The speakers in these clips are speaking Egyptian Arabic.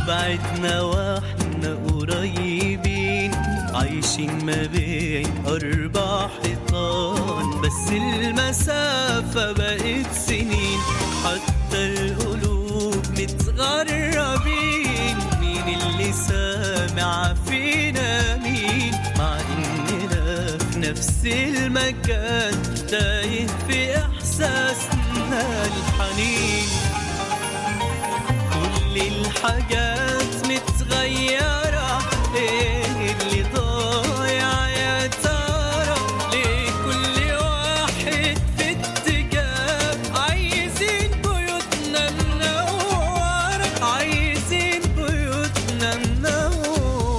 بعدنا واحنا قريبين عايشين ما بين أربع حيطان بس المسافة بقت سنين حتى القلوب متغربين مين اللي سامع فينا مين مع إننا في نفس المكان تايه في إحساسنا الحنين كل الحاجات متغيرة ايه اللي ضايع يا ترى ليه كل واحد في اتجاه عايزين بيوتنا منورة عايزين بيوتنا منورة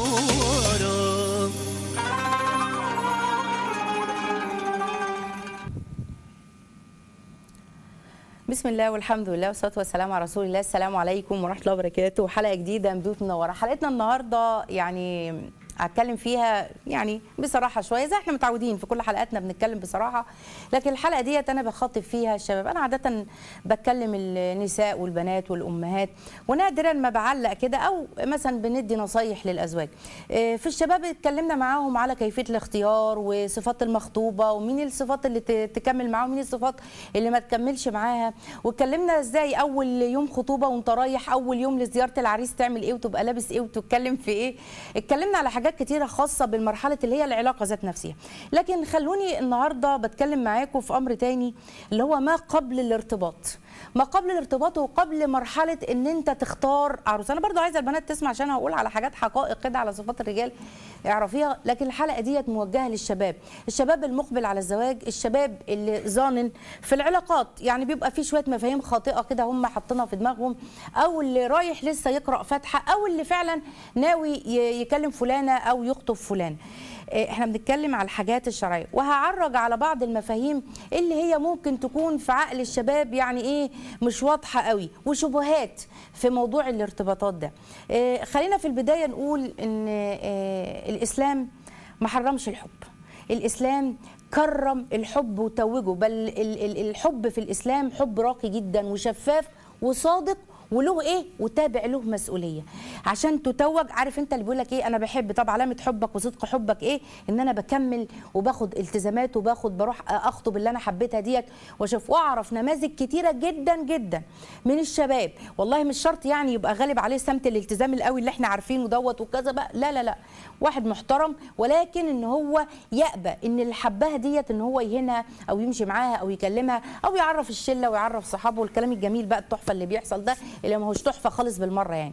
بسم الله والحمد لله والصلاه والسلام على رسول الله السلام عليكم ورحمه الله وبركاته حلقه جديده من بيوت منوره حلقتنا النهارده يعني هتكلم فيها يعني بصراحه شويه زي احنا متعودين في كل حلقاتنا بنتكلم بصراحه لكن الحلقه ديت انا بخاطب فيها الشباب انا عاده بتكلم النساء والبنات والامهات ونادرا ما بعلق كده او مثلا بندي نصايح للازواج آه، في الشباب اتكلمنا معاهم على كيفيه الاختيار وصفات المخطوبه ومين الصفات اللي ت- تكمل معاها ومين الصفات اللي ما تكملش معاها واتكلمنا ازاي اول يوم خطوبه وانت رايح اول يوم لزياره العريس تعمل ايه وتبقى لابس ايه وتتكلم في ايه اتكلمنا على حاجات كتيره خاصه بالمرحله اللي هي العلاقه ذات نفسها لكن خلوني النهارده بتكلم معاكم في امر تاني اللي هو ما قبل الارتباط ما قبل الارتباط وقبل مرحله ان انت تختار عروس انا برضو عايزه البنات تسمع عشان هقول على حاجات حقائق كده على صفات الرجال اعرفيها لكن الحلقه ديت موجهه للشباب الشباب المقبل على الزواج الشباب اللي ظانن في العلاقات يعني بيبقى في شويه مفاهيم خاطئه كده هم حاطينها في دماغهم او اللي رايح لسه يقرا فاتحه او اللي فعلا ناوي ي- يكلم فلانه او يخطب فلان إيه، احنا بنتكلم على الحاجات الشرعيه وهعرج على بعض المفاهيم اللي هي ممكن تكون في عقل الشباب يعني ايه مش واضحه قوي وشبهات في موضوع الارتباطات ده إيه، خلينا في البدايه نقول ان إيه، الاسلام ما حرمش الحب الاسلام كرم الحب وتوجه بل ال- ال- الحب في الاسلام حب راقي جدا وشفاف وصادق وله ايه وتابع له مسؤوليه عشان تتوج عارف انت اللي بيقول لك ايه انا بحب طب علامه حبك وصدق حبك ايه ان انا بكمل وباخد التزامات وباخد بروح اخطب اللي انا حبيتها ديت واشوف واعرف نماذج كتيره جدا جدا من الشباب والله مش شرط يعني يبقى غالب عليه سمت الالتزام القوي اللي احنا عارفينه دوت وكذا بقى لا لا لا واحد محترم ولكن ان هو يأبى ان اللي حبها ديت ان هو يهينها او يمشي معاها او يكلمها او يعرف الشله ويعرف صحابه والكلام الجميل بقى التحفه اللي بيحصل ده اللي ما هوش تحفه خالص بالمره يعني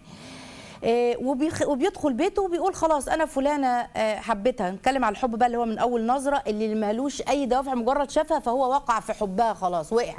آه، وبيخ... وبيدخل بيته وبيقول خلاص انا فلانه آه، حبيتها نتكلم على الحب بقى اللي هو من اول نظره اللي مالوش اي دوافع مجرد شافها فهو وقع في حبها خلاص وقع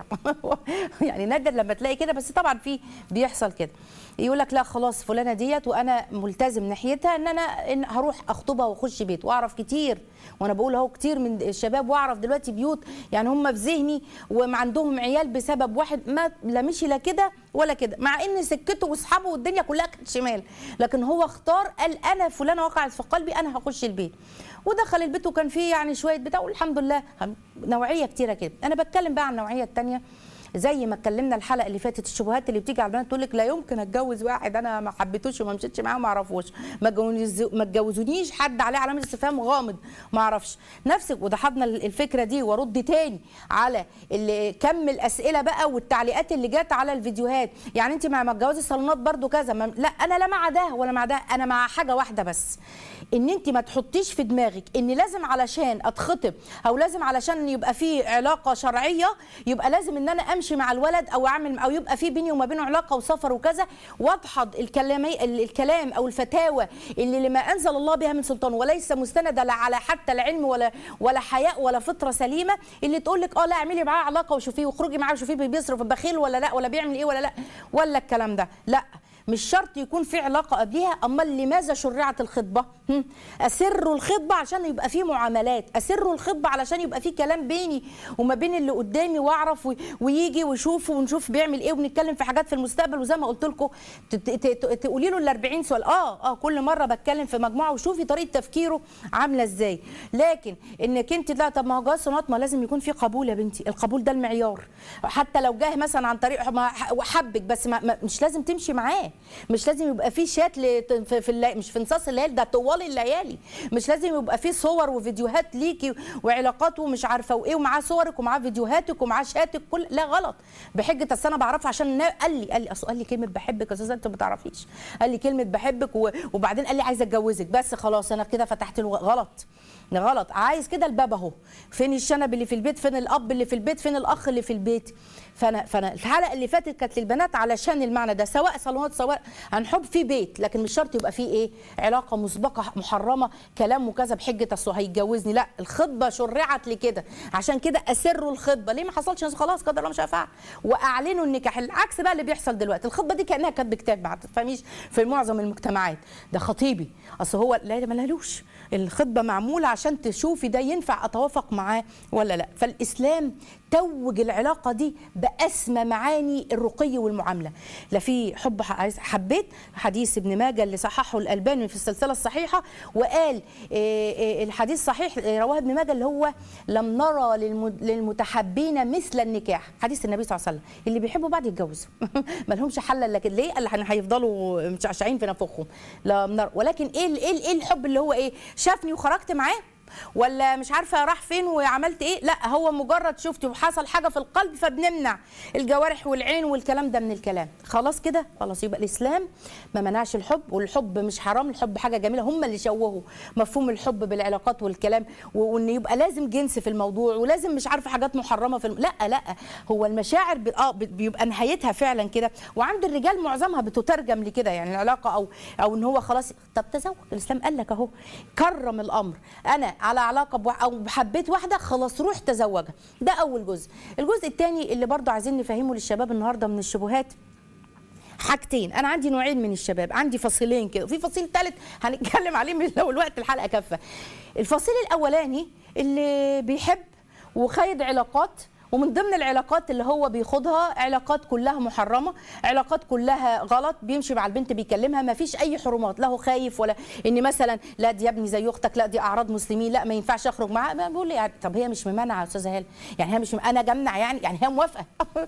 يعني نادر لما تلاقي كده بس طبعا في بيحصل كده يقول لك لا خلاص فلانه ديت وانا ملتزم ناحيتها ان انا إن هروح اخطبها واخش بيت واعرف كتير وانا بقول اهو كتير من الشباب واعرف دلوقتي بيوت يعني هم في ذهني وما عندهم عيال بسبب واحد ما لا مشي لا كده ولا كده مع ان سكته واصحابه والدنيا كلها كانت شمال لكن هو اختار قال انا فلانه وقعت في قلبي انا هخش البيت ودخل البيت وكان فيه يعني شويه بتاع والحمد لله نوعيه كتيره كده انا بتكلم بقى عن النوعيه الثانيه زي ما اتكلمنا الحلقه اللي فاتت الشبهات اللي بتيجي على البنات تقول لك لا يمكن اتجوز واحد انا ما حبيتوش وما مشيتش معاه وما اعرفوش ما تجوز- ما تجوزونيش حد عليه علامه استفهام غامض ما اعرفش نفسك وضحضنا الفكره دي وارد تاني على اللي كم الاسئله بقى والتعليقات اللي جت على الفيديوهات يعني انت مع ما تجوزي الصالونات برضو كذا ما لا انا لا مع ده ولا مع ده انا مع حاجه واحده بس ان انت ما تحطيش في دماغك ان لازم علشان اتخطب او لازم علشان يبقى في علاقه شرعيه يبقى لازم ان انا امشي مع الولد او اعمل او يبقى في بيني وما بينه علاقه وسفر وكذا واضحض الكلامي الكلام او الفتاوى اللي لما انزل الله بها من سلطان وليس مستنده لا على حتى العلم ولا ولا حياء ولا فطره سليمه اللي تقول لك اه لا اعملي معاه علاقه وشوفيه واخرجي معاه وشوفيه بيصرف بخيل ولا لا ولا بيعمل ايه ولا لا ولا الكلام ده لا مش شرط يكون في علاقه قبليها امال لماذا شرعت الخطبه هم؟ اسر الخطبه عشان يبقى في معاملات اسر الخطبه علشان يبقى في كلام بيني وما بين اللي قدامي واعرف و- ويجي ويشوف ونشوف بيعمل ايه ونتكلم في حاجات في المستقبل وزي ما قلت لكم تقولي له ال 40 سؤال اه اه كل مره بتكلم في مجموعه وشوفي طريقه تفكيره عامله ازاي لكن انك انت لا طب ما هو جواز صالونات ما لازم يكون في قبول يا بنتي القبول ده المعيار حتى لو جه مثلا عن طريق ما- حبك بس ما ما- مش لازم تمشي معاه مش لازم يبقى في شات لت- في في اللي... مش في نصاص الليالي ده طوال الليالي مش لازم يبقى في صور وفيديوهات ليكي وعلاقات ومش عارفه وايه ومعاه صورك ومعاه فيديوهاتك ومعاه شاتك كل لا غلط بحجه اصل انا بعرفه عشان النا- قال لي قال لي اصل قال لي كلمه بحبك يا استاذه انت ما بتعرفيش قال لي كلمه بحبك و... وبعدين قال لي عايزه اتجوزك بس خلاص انا كده فتحت له غلط غلط عايز كده الباب اهو فين الشنب اللي في البيت فين الاب اللي في البيت فين الاخ اللي في البيت فانا فانا الحلقه اللي فاتت كانت للبنات علشان المعنى ده سواء صالونات سواء عن حب في بيت لكن مش شرط يبقى فيه ايه علاقه مسبقه محرمه كلام وكذا بحجه اصل هيتجوزني لا الخطبه شرعت لكده عشان كده اسروا الخطبه ليه ما حصلش خلاص قدر الله مش هينفع واعلنوا النكاح العكس بقى اللي بيحصل دلوقتي الخطبه دي كانها كاتب كتاب ما تفهميش في معظم المجتمعات ده خطيبي اصل هو لا ده ملهلوش الخطبه معموله عشان تشوفي ده ينفع اتوافق معاه ولا لا فالاسلام توج العلاقه دي باسمى معاني الرقي والمعامله لا في حب ح- عايز- حبيت حديث ابن ماجه اللي صححه الالباني في السلسله الصحيحه وقال إيه، إيه، الحديث صحيح إيه، رواه ابن ماجه اللي هو لم نرى للم- للمتحبين مثل النكاح حديث النبي صلى الله عليه وسلم اللي بيحبوا بعض يتجوزوا ما لهمش حل الا كده ليه قال هن- هيفضلوا مشعشعين في نفوخهم لم نرى ولكن ايه ال- ايه ال- ايه الحب اللي هو ايه شافني وخرجت معاه ولا مش عارفه راح فين وعملت ايه لا هو مجرد شفتي وحصل حاجه في القلب فبنمنع الجوارح والعين والكلام ده من الكلام خلاص كده خلاص يبقى الاسلام ما منعش الحب والحب مش حرام الحب حاجه جميله هم اللي شوهوا مفهوم الحب بالعلاقات والكلام و- وان يبقى لازم جنس في الموضوع ولازم مش عارفه حاجات محرمه في الم... لا لا هو المشاعر ب... اه ب- بيبقى نهايتها فعلا كده وعند الرجال معظمها بتترجم لكده يعني العلاقه او او ان هو خلاص طب تزوج الاسلام قال لك اهو كرم الامر انا على علاقه بوا... او حبيت واحده خلاص روح تزوجها ده اول جزء الجزء الثاني اللي برضه عايزين نفهمه للشباب النهارده من الشبهات حاجتين انا عندي نوعين من الشباب عندي فصيلين كده وفي فصيل ثالث هنتكلم عليه من لو الوقت الحلقه كفه الفصيل الاولاني اللي بيحب وخيد علاقات ومن ضمن العلاقات اللي هو بيخوضها علاقات كلها محرمه علاقات كلها غلط بيمشي مع البنت بيكلمها ما فيش اي حرمات لا هو خايف ولا ان مثلا لا دي يا ابني زي اختك لا دي اعراض مسلمين لا ما ينفعش اخرج معاها ما بقول لي يعني طب هي مش ممانعه يا استاذه هاله يعني هي مش م... انا جمنع يعني يعني هي موافقه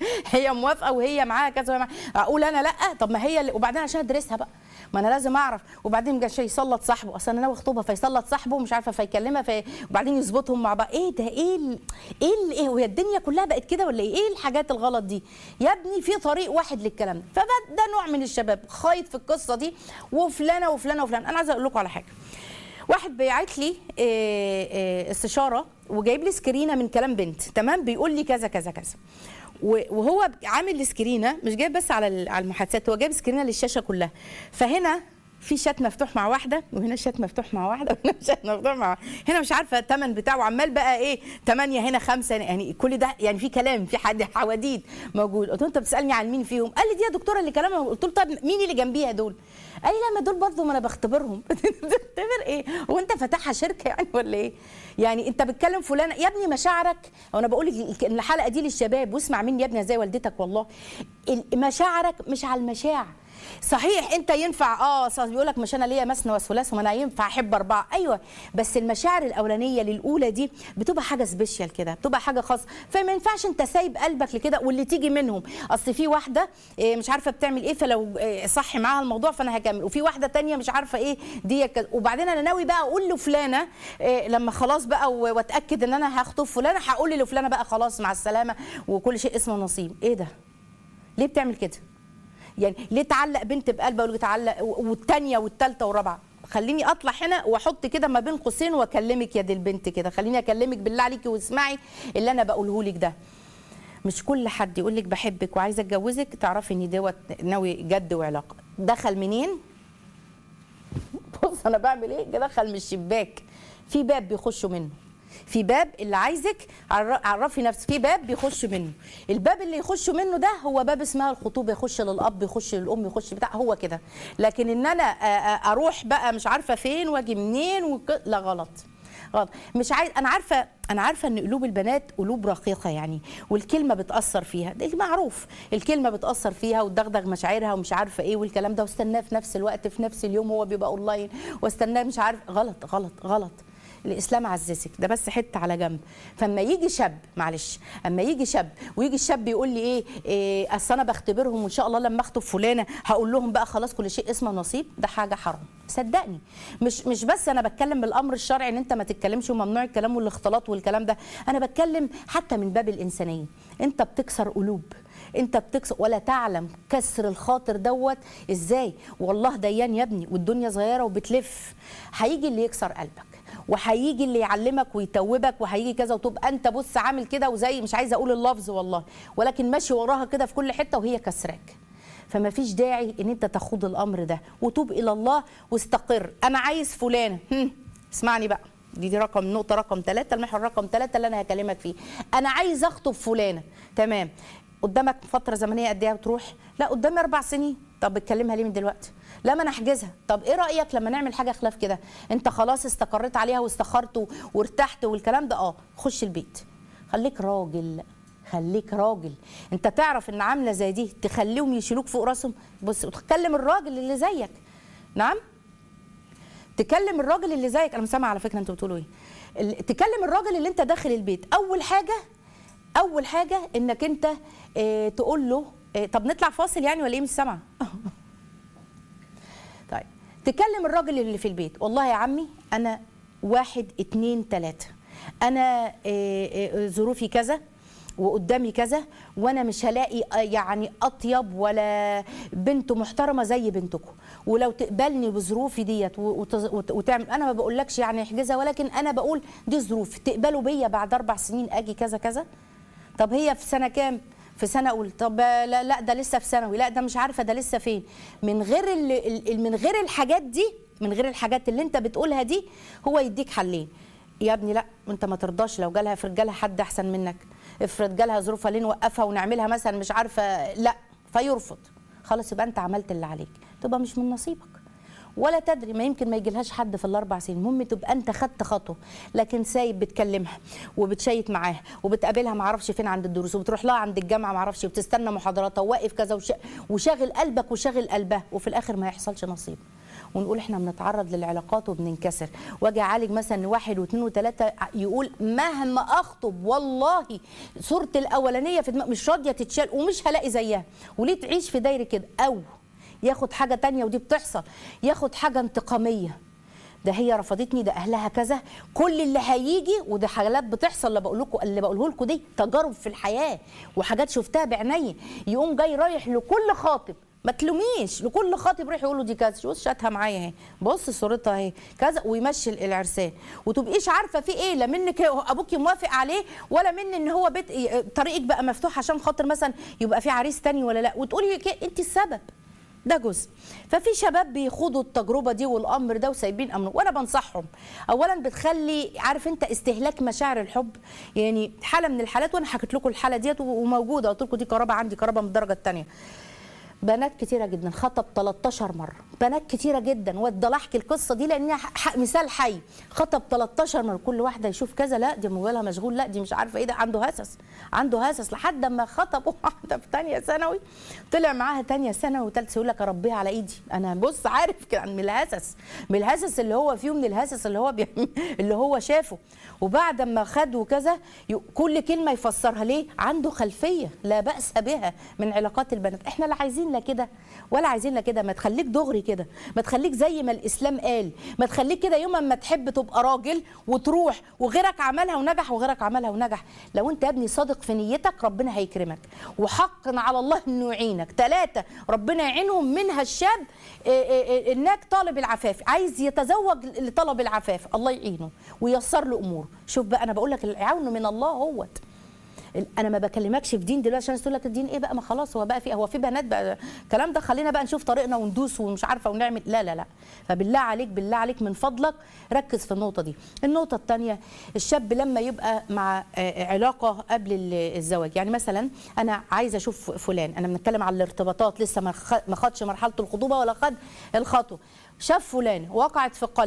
هي موافقه وهي معاها كذا وهي معاها. اقول انا لا طب ما هي اللي... وبعدين عشان ادرسها بقى ما انا لازم اعرف وبعدين جاي يسلط صاحبه اصل انا ناوي اخطبها فيسلط صاحبه مش عارفه فيكلمها في... وبعدين يظبطهم مع بعض ايه ده ايه ال... ايه ال... ايه وهي الدنيا كلها بقت كده ولا ايه ايه الحاجات الغلط دي يا ابني في طريق واحد للكلام ده فده ده نوع من الشباب خايط في القصه دي وفلانه وفلانه وفلانه انا عايزه اقول لكم على حاجه واحد بيعت لي آه، آه، استشاره وجايب لي سكرينه من كلام بنت تمام بيقول لي كذا كذا كذا و- وهو عامل السكرينه مش جايب بس على ال- على المحادثات هو جايب سكرينه للشاشه كلها فهنا في شات مفتوح مع واحده وهنا شات مفتوح مع واحده وهنا شات مفتوح مع هنا مش عارفه الثمن بتاعه عمال بقى ايه 8 هنا 5 يعني كل ده يعني في كلام في حد حواديت موجود قلت له انت بتسالني عن مين فيهم قال لي دي يا دكتوره اللي كلامها قلت له طب مين اللي جنبيها دول قال لي لا ما دول برضه ما انا بختبرهم بتختبر ايه هو انت فاتحها شركه يعني ولا ايه يعني انت بتكلم فلان يا ابني مشاعرك وانا بقول لك الحلقه دي للشباب واسمع مني يا ابني زي والدتك والله ال- مشاعرك مش على المشاعر صحيح انت ينفع اه صح بيقول لك مش انا ليا مثنى وثلاث وما انا ينفع احب اربعه ايوه بس المشاعر الاولانيه للاولى دي بتبقى حاجه سبيشال كده بتبقى حاجه خاصه فما ينفعش انت سايب قلبك لكده واللي تيجي منهم اصل في واحده إيه، مش عارفه بتعمل ايه فلو إيه، صح معاها الموضوع فانا هكمل وفي واحده تانية مش عارفه ايه دي كذا. وبعدين انا ناوي بقى اقول لفلانه إيه، لما خلاص بقى و- واتاكد ان انا هخطب فلانه هقول لفلانه بقى خلاص مع السلامه وكل شيء اسمه نصيب ايه ده ليه بتعمل كده يعني ليه تعلق بنت بقلبها وليه تعلق والثانيه والثالثه والرابعه خليني اطلع هنا واحط كده ما بين قوسين واكلمك يا دي البنت كده خليني اكلمك بالله عليكي واسمعي اللي انا بقوله لك ده مش كل حد يقول لك بحبك وعايزه اتجوزك تعرفي ان دوت ناوي جد وعلاقه دخل منين بص انا بعمل ايه دخل من الشباك في باب بيخشوا منه في باب اللي عايزك عر- عرفي نفسك في باب بيخش منه الباب اللي يخش منه ده هو باب اسمها الخطوبه يخش للاب يخش للام يخش بتاع هو كده لكن ان انا آ- آ- اروح بقى مش عارفه فين واجي منين وك... لا غلط غلط مش عايز انا عارفه انا عارفه ان قلوب البنات قلوب رقيقه يعني والكلمه بتاثر فيها ده معروف الكلمه بتاثر فيها وتدغدغ مشاعرها ومش عارفه ايه والكلام ده واستناه في نفس الوقت في نفس اليوم هو بيبقى اونلاين واستناه مش عارف غلط غلط غلط الاسلام عززك ده بس حته على جنب فاما يجي شاب معلش اما يجي شاب ويجي الشاب يقول لي ايه, إيه اصل انا بختبرهم وان شاء الله لما اخطب فلانه هقول لهم بقى خلاص كل شيء اسمه نصيب ده حاجه حرام صدقني مش مش بس انا بتكلم بالامر الشرعي ان انت ما تتكلمش وممنوع الكلام والاختلاط والكلام ده انا بتكلم حتى من باب الانسانيه انت بتكسر قلوب انت بتكسر ولا تعلم كسر الخاطر دوت ازاي والله ديان يا ابني والدنيا صغيره وبتلف هيجي اللي يكسر قلبك وهيجي اللي يعلمك ويتوبك وهيجي كذا وتبقى انت بص عامل كده وزي مش عايزه اقول اللفظ والله ولكن ماشي وراها كده في كل حته وهي كسراك فما فيش داعي ان انت تخوض الامر ده وتوب الى الله واستقر انا عايز فلانه هم، اسمعني بقى دي, دي رقم نقطه رقم ثلاثة المحور رقم ثلاثة اللي انا هكلمك فيه انا عايز اخطب فلانه تمام قدامك فتره زمنيه قد ايه وتروح لا قدامي اربع سنين طب بتكلمها ليه من دلوقتي لا ما انا احجزها طب ايه رايك لما نعمل حاجه خلاف كده انت خلاص استقريت عليها واستخرت و- وارتحت والكلام ده اه خش البيت خليك راجل خليك راجل انت تعرف ان عامله زي دي تخليهم يشيلوك فوق راسهم بص وتكلم الراجل اللي زيك نعم تكلم الراجل اللي زيك انا مش سامعه على فكره انتوا بتقولوا ايه ال- تكلم الراجل اللي انت داخل البيت اول حاجه اول حاجه انك انت اه تقول له اه طب نطلع فاصل يعني ولا ايه مش سامعه طيب تكلم الراجل اللي في البيت والله يا عمي انا واحد اتنين تلاته انا اه، اه، ظروفي كذا وقدامي كذا وانا مش هلاقي آه، يعني اطيب ولا بنت محترمه زي بنتكم ولو تقبلني بظروفي ديت و- وتز- وت- وتعمل انا ما بقولكش يعني احجزها ولكن انا بقول دي ظروف تقبلوا بيا بعد اربع سنين اجي كذا كذا طب هي في سنه كام في سنه اولى طب لا لا ده لسه في ثانوي لا ده مش عارفه ده لسه فين من غير ال- ال- ال- من غير الحاجات دي من غير الحاجات اللي انت بتقولها دي هو يديك حلين يا ابني لا انت ما ترضاش لو جالها افرض جالها حد احسن منك افرض جالها ظروفها ليه نوقفها ونعملها مثلا مش عارفه لا فيرفض خلاص يبقى انت عملت اللي عليك تبقى مش من نصيبك ولا تدري ما يمكن ما يجيلهاش حد في الاربع سنين المهم تبقى انت خدت خطوه لكن سايب بتكلمها وبتشيت معاها وبتقابلها ما اعرفش فين عند الدروس وبتروح لها عند الجامعه ما اعرفش وبتستنى محاضراتها وواقف كذا وش... وشاغل قلبك وشاغل قلبها وفي الاخر ما يحصلش نصيب ونقول احنا بنتعرض للعلاقات وبننكسر واجي اعالج مثلا واحد واثنين وثلاثه يقول مهما اخطب والله صورتي الاولانيه في دماغ مش راضيه تتشال ومش هلاقي زيها وليه تعيش في دايره كده او ياخد حاجه تانية ودي بتحصل ياخد حاجه انتقاميه ده هي رفضتني ده اهلها كذا كل اللي هيجي وده حاجات بتحصل اللي بقول لكم اللي بقوله لكم دي تجارب في الحياه وحاجات شفتها بعيني يقوم جاي رايح لكل خاطب ما تلوميش لكل خاطب رايح يقول له دي كذا شو شاتها معايا اهي بص صورتها اهي كذا ويمشي العرسان وتبقيش عارفه في ايه لا منك ابوكي موافق عليه ولا من ان هو بيت طريقك بقى مفتوح عشان خاطر مثلا يبقى في عريس تاني ولا لا وتقولي كده انت السبب ده جزء ففي شباب بيخوضوا التجربه دي والامر ده وسايبين امره وانا بنصحهم اولا بتخلي عارف انت استهلاك مشاعر الحب يعني حاله من الحالات وانا حكيت لكم الحاله ديت وموجوده قلت لكم دي قرابه عندي قرابه من الدرجه الثانيه بنات كتيره جدا خطب 13 مره بنات كتيره جدا وافضل احكي القصه دي لانها ح- مثال حي خطب 13 مره كل واحده يشوف كذا لا دي موبايلها مشغول لا دي مش عارفه ايه ده عنده هسس عنده هسس لحد ما خطب واحده في ثانيه ثانوي طلع معاها ثانيه ثانوي وثالث يقول لك اربيها على ايدي انا بص عارف كده من الهسس من الهسس اللي هو فيه من الهسس اللي هو بي... اللي هو شافه وبعد ما خد وكذا ي- كل كلمه يفسرها ليه عنده خلفيه لا باس بها من علاقات البنات احنا لا عايزين لا كده ولا عايزين لا كده ما تخليك دغري كده ما تخليك زي ما الاسلام قال ما تخليك كده يوم ما تحب تبقى راجل وتروح وغيرك عملها ونجح وغيرك عملها ونجح لو انت يا ابني صادق في نيتك ربنا هيكرمك وحق على الله انه يعينك ثلاثه ربنا يعينهم منها الشاب إيه إيه إيه انك طالب العفاف عايز يتزوج لطلب العفاف الله يعينه وييسر له اموره شوف بقى انا بقول لك العون من الله هوت انا ما بكلمكش في دين دلوقتي عشان تقول لك الدين ايه بقى ما خلاص هو بقى في هو في بنات بقى الكلام ده خلينا بقى نشوف طريقنا وندوس ومش عارفه ونعمل لا لا لا فبالله عليك بالله عليك من فضلك ركز في النقطه دي النقطه الثانيه الشاب لما يبقى مع آه، علاقه قبل ال- الزواج يعني مثلا انا عايزه اشوف فلان انا بنتكلم على الارتباطات لسه ما خ- ما خدش مرحله الخطوبه ولا خد الخطوه شاف فلان وقعت في قلبه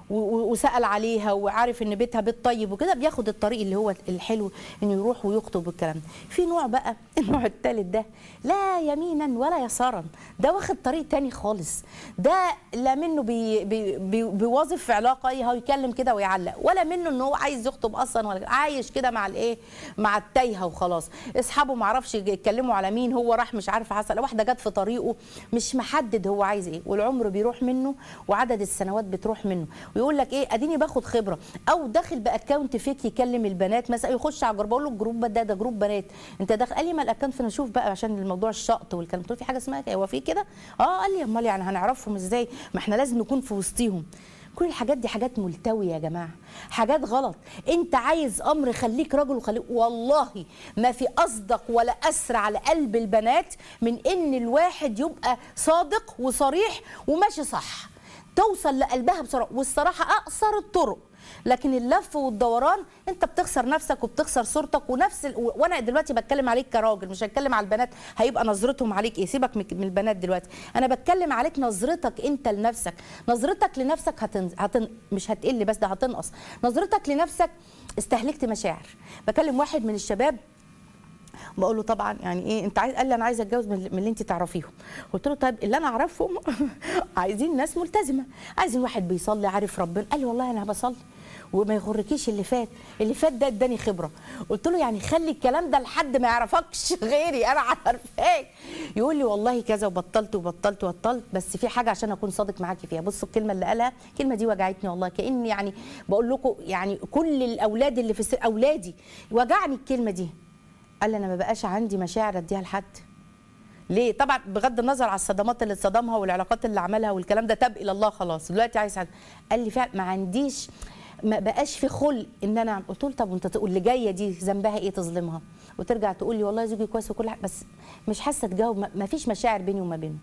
و- و- وسال عليها وعارف ان بيتها بيت طيب وكده بياخد الطريق اللي هو الحلو انه يروح ويخطب والكلام ده في نوع بقى النوع الثالث ده لا يمينا ولا يسارا ده واخد طريق تاني خالص ده لا منه بي بي بي بيواظب في علاقه هو يكلم كده ويعلق ولا منه ان هو عايز يخطب اصلا ولا عايش كده مع الايه مع التايهه وخلاص اصحابه ما عرفش يتكلموا على مين هو راح مش عارف حصل واحده جت في طريقه مش محدد هو عايز ايه والعمر بيروح منه وعدد السنوات بتروح منه ويقول لك ايه اديني باخد خبره او داخل باكونت فيك يكلم البنات مثلا يخش على جروب بقول له الجروب ده ده جروب بنات انت داخل قال لي ما الاكونت فين اشوف بقى عشان الموضوع الشقط والكلام قلت له في حاجه اسمها كده هو في كده اه قال لي امال يعني هنعرفهم ازاي ما احنا لازم نكون في وسطيهم كل الحاجات دي حاجات ملتويه يا جماعه حاجات غلط انت عايز امر خليك راجل وخليك والله ما في اصدق ولا اسرع على قلب البنات من ان الواحد يبقى صادق وصريح وماشي صح توصل لقلبها بسرعه والصراحه اقصر الطرق لكن اللف والدوران انت بتخسر نفسك وبتخسر صورتك ونفس ال... و- وانا دلوقتي بتكلم عليك كراجل مش هتكلم على البنات هيبقى نظرتهم عليك ايه سيبك من من البنات دلوقتي انا بتكلم عليك نظرتك انت لنفسك نظرتك لنفسك هتن... هتن... مش هتقل بس ده هتنقص نظرتك لنفسك استهلكت مشاعر بكلم واحد من الشباب بقول له طبعا يعني ايه انت عايز قال لي انا عايزه اتجوز من من اللي انت تعرفيهم قلت له طيب اللي انا اعرفهم عايزين ناس ملتزمه عايزين واحد بيصلي عارف ربنا قال لي والله انا بصلي وما يغركيش اللي فات اللي فات ده اداني خبره قلت له يعني خلي الكلام ده لحد ما يعرفكش غيري انا عارفاك يقول لي والله كذا وبطلت وبطلت وبطلت بس في حاجه عشان اكون صادق معاكي فيها بصوا الكلمه اللي قالها الكلمه دي وجعتني والله كان يعني بقول لكم يعني كل الاولاد اللي في السر اولادي وجعني الكلمه دي قال لي انا ما بقاش عندي مشاعر اديها لحد ليه طبعا بغض النظر على الصدمات اللي اتصدمها والعلاقات اللي عملها والكلام ده تاب الى الله خلاص دلوقتي عايز حد قال لي فعلا ما عنديش ما بقاش في خلق ان انا قلت له طب وانت تقول اللي جايه دي ذنبها ايه تظلمها وترجع تقول لي والله زوجي كويس وكل حاجه بس مش حاسه تجاوب ما- ما فيش مشاعر بيني وما بينه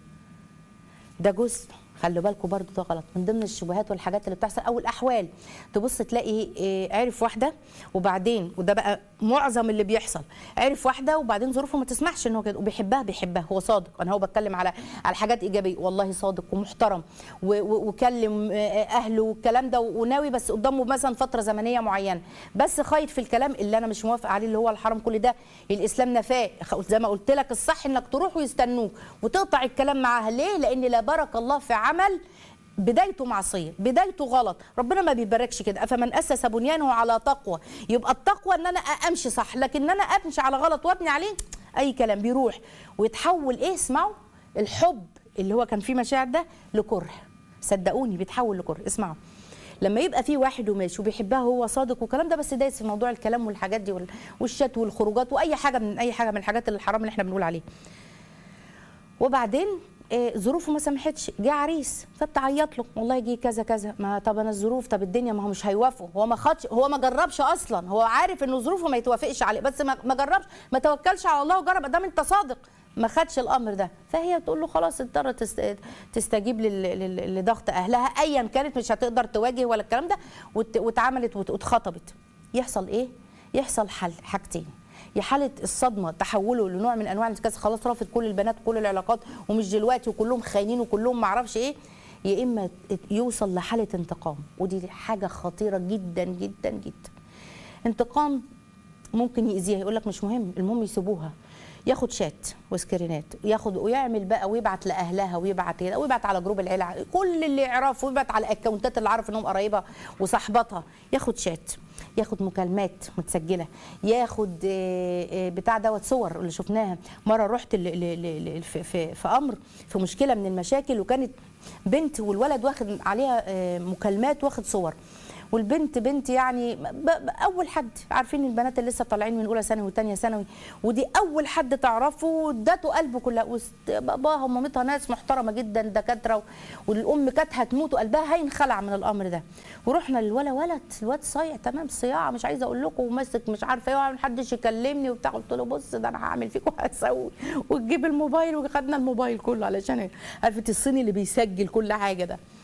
ده جزء خلوا بالكم برضو ده غلط من ضمن الشبهات والحاجات اللي بتحصل او الاحوال تبص تلاقي إيه، عرف واحده وبعدين وده بقى معظم اللي بيحصل عرف واحده وبعدين ظروفه ما تسمحش ان هو كده وبيحبها بيحبها هو صادق انا هو بتكلم على على حاجات ايجابيه والله صادق ومحترم و- و- وكلم آه، اهله والكلام ده وناوي بس قدامه مثلا فتره زمنيه معينه بس خايف في الكلام اللي انا مش موافق عليه اللي هو الحرام كل ده الاسلام نفاه خ- زي ما قلت لك الصح انك تروح ويستنوك وتقطع الكلام معاها ليه لان لا بارك الله في عمل بدايته معصيه بدايته غلط ربنا ما بيباركش كده افمن اسس بنيانه على تقوى يبقى التقوى ان انا امشي صح لكن ان انا امشي على غلط وابني عليه اي كلام بيروح ويتحول ايه اسمعوا الحب اللي هو كان فيه مشاعر ده لكره صدقوني بيتحول لكره اسمعوا لما يبقى في واحد وماشي وبيحبها هو صادق والكلام ده بس دايس في موضوع الكلام والحاجات دي وال- والشات والخروجات واي حاجه من اي حاجه من الحاجات الحرام اللي احنا بنقول عليها وبعدين آه، ظروفه ما سمحتش جه عريس فبتعيط له والله جه كذا كذا ما طب انا الظروف طب الدنيا ما هو مش هيوافقوا هو ما خدش هو ما جربش اصلا هو عارف انه ظروفه ما يتوافقش عليه بس ما ما جربش ما توكلش على الله وجرب دام انت صادق ما خدش الامر ده فهي بتقول له خلاص اضطرت تست- تستجيب لل- لل- لضغط اهلها ايا كانت مش هتقدر تواجه ولا الكلام ده وات- واتعملت وات- واتخطبت يحصل ايه يحصل حل حاجتين يا حاله الصدمه تحوله لنوع من انواع الانتكاس خلاص رافض كل البنات كل العلاقات ومش دلوقتي وكلهم خاينين وكلهم معرفش ايه يا اما يوصل لحاله انتقام ودي حاجه خطيره جدا جدا جدا انتقام ممكن يأذيها يقول لك مش مهم المهم يسيبوها ياخد شات وسكرينات ياخد ويعمل بقى ويبعت لاهلها ويبعت كده ويبعت على جروب العيله كل اللي يعرفه ويبعت على اكونتات اللي عارف انهم قرايبها وصاحباتها ياخد شات ياخد مكالمات متسجله ياخد آه، آه، بتاع دوت صور اللي شفناها مره رحت ل- ل- ل- ل- في, في, في امر في مشكله من المشاكل وكانت بنت والولد واخد عليها آه، مكالمات واخد صور والبنت بنت يعني ب- ب- اول حد عارفين البنات اللي لسه طالعين من اولى ثانوي وثانيه ثانوي ودي اول حد تعرفه ادته قلبه كلها وست- باباها ومامتها ناس محترمه جدا دكاتره و- والام كانت هتموت وقلبها هينخلع من الامر ده ورحنا للولا ولد الواد صايع تمام صياعه مش عايزه اقول لكم وماسك مش عارفه ايه محدش يكلمني وبتاع قلت له بص ده انا هعمل فيك وهسوي وتجيب الموبايل وخدنا الموبايل كله علشان عرفت الصيني اللي بيسجل كل حاجه ده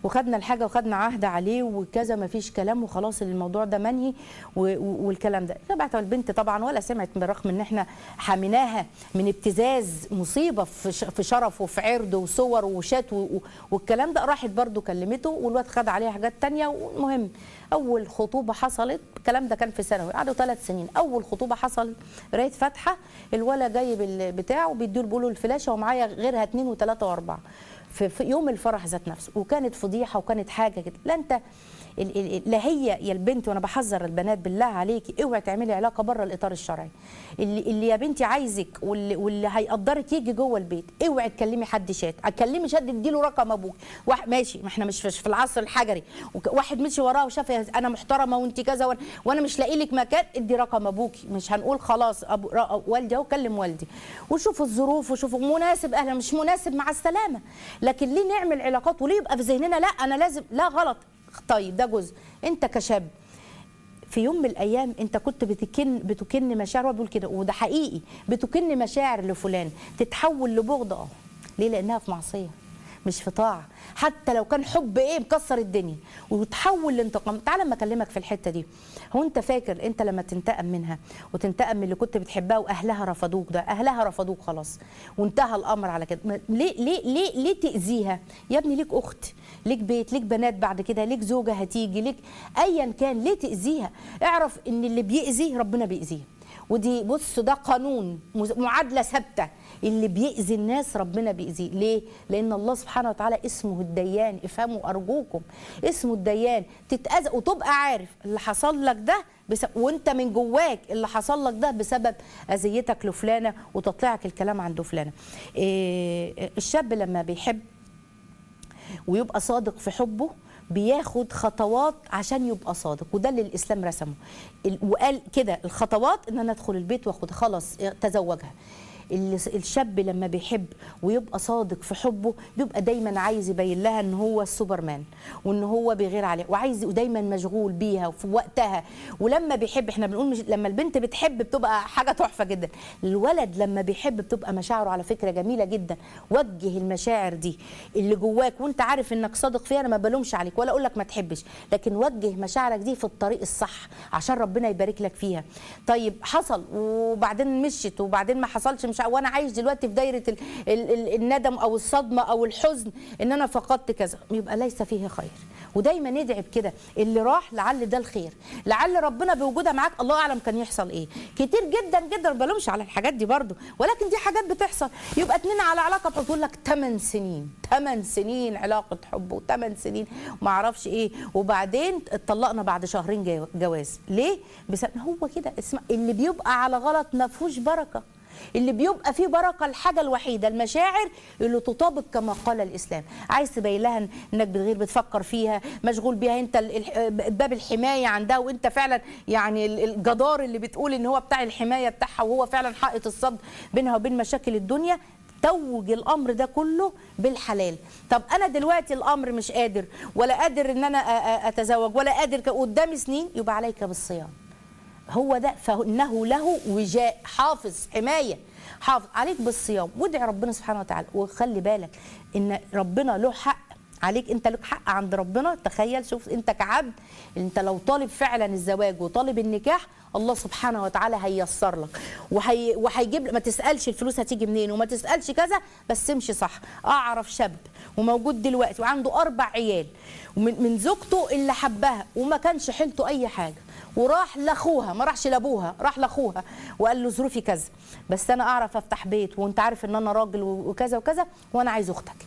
وخدنا الحاجه وخدنا عهد عليه وكذا ما فيش كلام وخلاص الموضوع ده منهي و- و- والكلام ده تبعت البنت طبعا ولا سمعت بالرغم ان احنا حميناها من ابتزاز مصيبه في ش- في شرف وفي عرض وصور وشات و- و- والكلام ده راحت برضو كلمته والواد خد عليها حاجات تانية والمهم اول خطوبه حصلت الكلام ده كان في ثانوي قعدوا ثلاث سنين اول خطوبه حصلت قرايه فاتحه الولد جايب البتاع وبيدوا بيقولوا الفلاشه ومعايا غيرها اثنين وثلاثه واربعه في, في يوم الفرح ذات نفسه وكانت فضيحه وكانت حاجه كده لا انت ال- ال- ال- لا هي يا البنت وانا بحذر البنات بالله عليكي اوعي تعملي علاقه بره الاطار الشرعي اللي, اللي يا بنتي عايزك واللي, واللي هيقدرك يجي جوه البيت اوعي تكلمي حد شات اتكلمي شات اديله رقم ابوك واحد ماشي ما احنا مش في في العصر الحجري وك- واحد مشي وراه وشاف يا- انا محترمه وانت كذا وأنا- وانا مش لاقي لك مكان ادي رقم ابوكي مش هنقول خلاص ابو را- والدي اهو كلم والدي وشوفوا الظروف وشوفوا مناسب اهلا مش مناسب مع السلامه لكن ليه نعمل علاقات وليه يبقى في ذهننا لا انا لازم لا غلط طيب ده جزء انت كشاب في يوم من الايام انت كنت بتكن بتكن مشاعر هو بيقول كده وده حقيقي بتكن مشاعر لفلان تتحول لبغض اه ليه لانها في معصيه مش في طاعه حتى لو كان حب ايه مكسر الدنيا وتحول لانتقام تعال لما اكلمك في الحته دي هو انت فاكر انت لما تنتقم منها وتنتقم من اللي كنت بتحبها واهلها رفضوك ده اهلها رفضوك خلاص وانتهى الامر على كده ما- ليه ليه ليه ليه تاذيها يا ابني ليك اخت ليك بيت ليك بنات بعد كده ليك زوجه هتيجي ليك ايا كان ليه تاذيها اعرف ان اللي بيأذي ربنا بيأذيه ودي بص ده قانون مز- معادله ثابته اللي بيأذي الناس ربنا بيأذيه ليه لان الله سبحانه وتعالى اسمه الديان افهموا ارجوكم اسمه الديان تتأذى وتبقى عارف اللي حصل لك ده بس وانت من جواك اللي حصل لك ده بسبب اذيتك لفلانه وتطلعك الكلام عند فلانه إيه الشاب لما بيحب ويبقى صادق في حبه بياخد خطوات عشان يبقى صادق وده اللي الاسلام رسمه ال- وقال كده الخطوات ان انا ادخل البيت واخد خلاص تزوجها ال- الشاب لما بيحب ويبقى صادق في حبه بيبقى دايما عايز يبين لها ان هو السوبرمان وان هو بيغير عليها وعايز ودايما مشغول بيها وفي وقتها ولما بيحب احنا بنقول مش لما البنت بتحب بتبقى حاجه تحفه جدا الولد لما بيحب بتبقى مشاعره على فكره جميله جدا وجه المشاعر دي اللي جواك وانت عارف انك صادق فيها انا ما بلومش عليك ولا اقول لك ما تحبش لكن وجه مشاعرك دي في الطريق الصح عشان ربنا يبارك لك فيها طيب حصل وبعدين مشيت وبعدين ما حصلش مش ع- وانا عايش دلوقتي في دايره ال ال ال الندم او الصدمه او الحزن ان انا فقدت كذا يبقى ليس فيه خير ودايما ندعي بكده اللي راح لعل ده الخير لعل ربنا بوجودها معاك الله اعلم كان يحصل ايه كتير جدا جدا ما بلومش على الحاجات دي برضو ولكن دي حاجات بتحصل يبقى اتنين على علاقه بحب يقول لك 8 سنين 8 سنين علاقه حب و8 سنين وما اعرفش ايه وبعدين اتطلقنا بعد شهرين جو- جواز ليه بسبب هو كده اسمع اللي بيبقى على غلط ما فيهوش بركه اللي بيبقى فيه بركه الحاجه الوحيده المشاعر اللي تطابق كما قال الاسلام عايز تبين لها انك بتغير بتفكر فيها مشغول بيها انت ال- ال- باب الحمايه عندها وانت فعلا يعني ال- الجدار اللي بتقول ان هو بتاع الحمايه بتاعها وهو فعلا حائط الصد بينها وبين مشاكل الدنيا توج الامر ده كله بالحلال طب انا دلوقتي الامر مش قادر ولا قادر ان انا أ- أ- اتزوج ولا قادر ك- قدامي سنين يبقى عليك بالصيام هو ده فانه له وجاء حافظ حمايه حافظ عليك بالصيام وادعي ربنا سبحانه وتعالى وخلي بالك ان ربنا له حق عليك انت لك حق عند ربنا تخيل شوف انت كعبد انت لو طالب فعلا الزواج وطالب النكاح الله سبحانه وتعالى هيسر لك وهي وهيجيب ما تسالش الفلوس هتيجي منين وما تسالش كذا بس امشي صح اعرف شاب وموجود دلوقتي وعنده اربع عيال ومن من زوجته اللي حبها وما كانش حيلته اي حاجه وراح لاخوها ما راحش لابوها راح لاخوها وقال له ظروفي كذا بس انا اعرف افتح بيت وانت عارف ان انا راجل وكذا وكذا وانا عايز اختك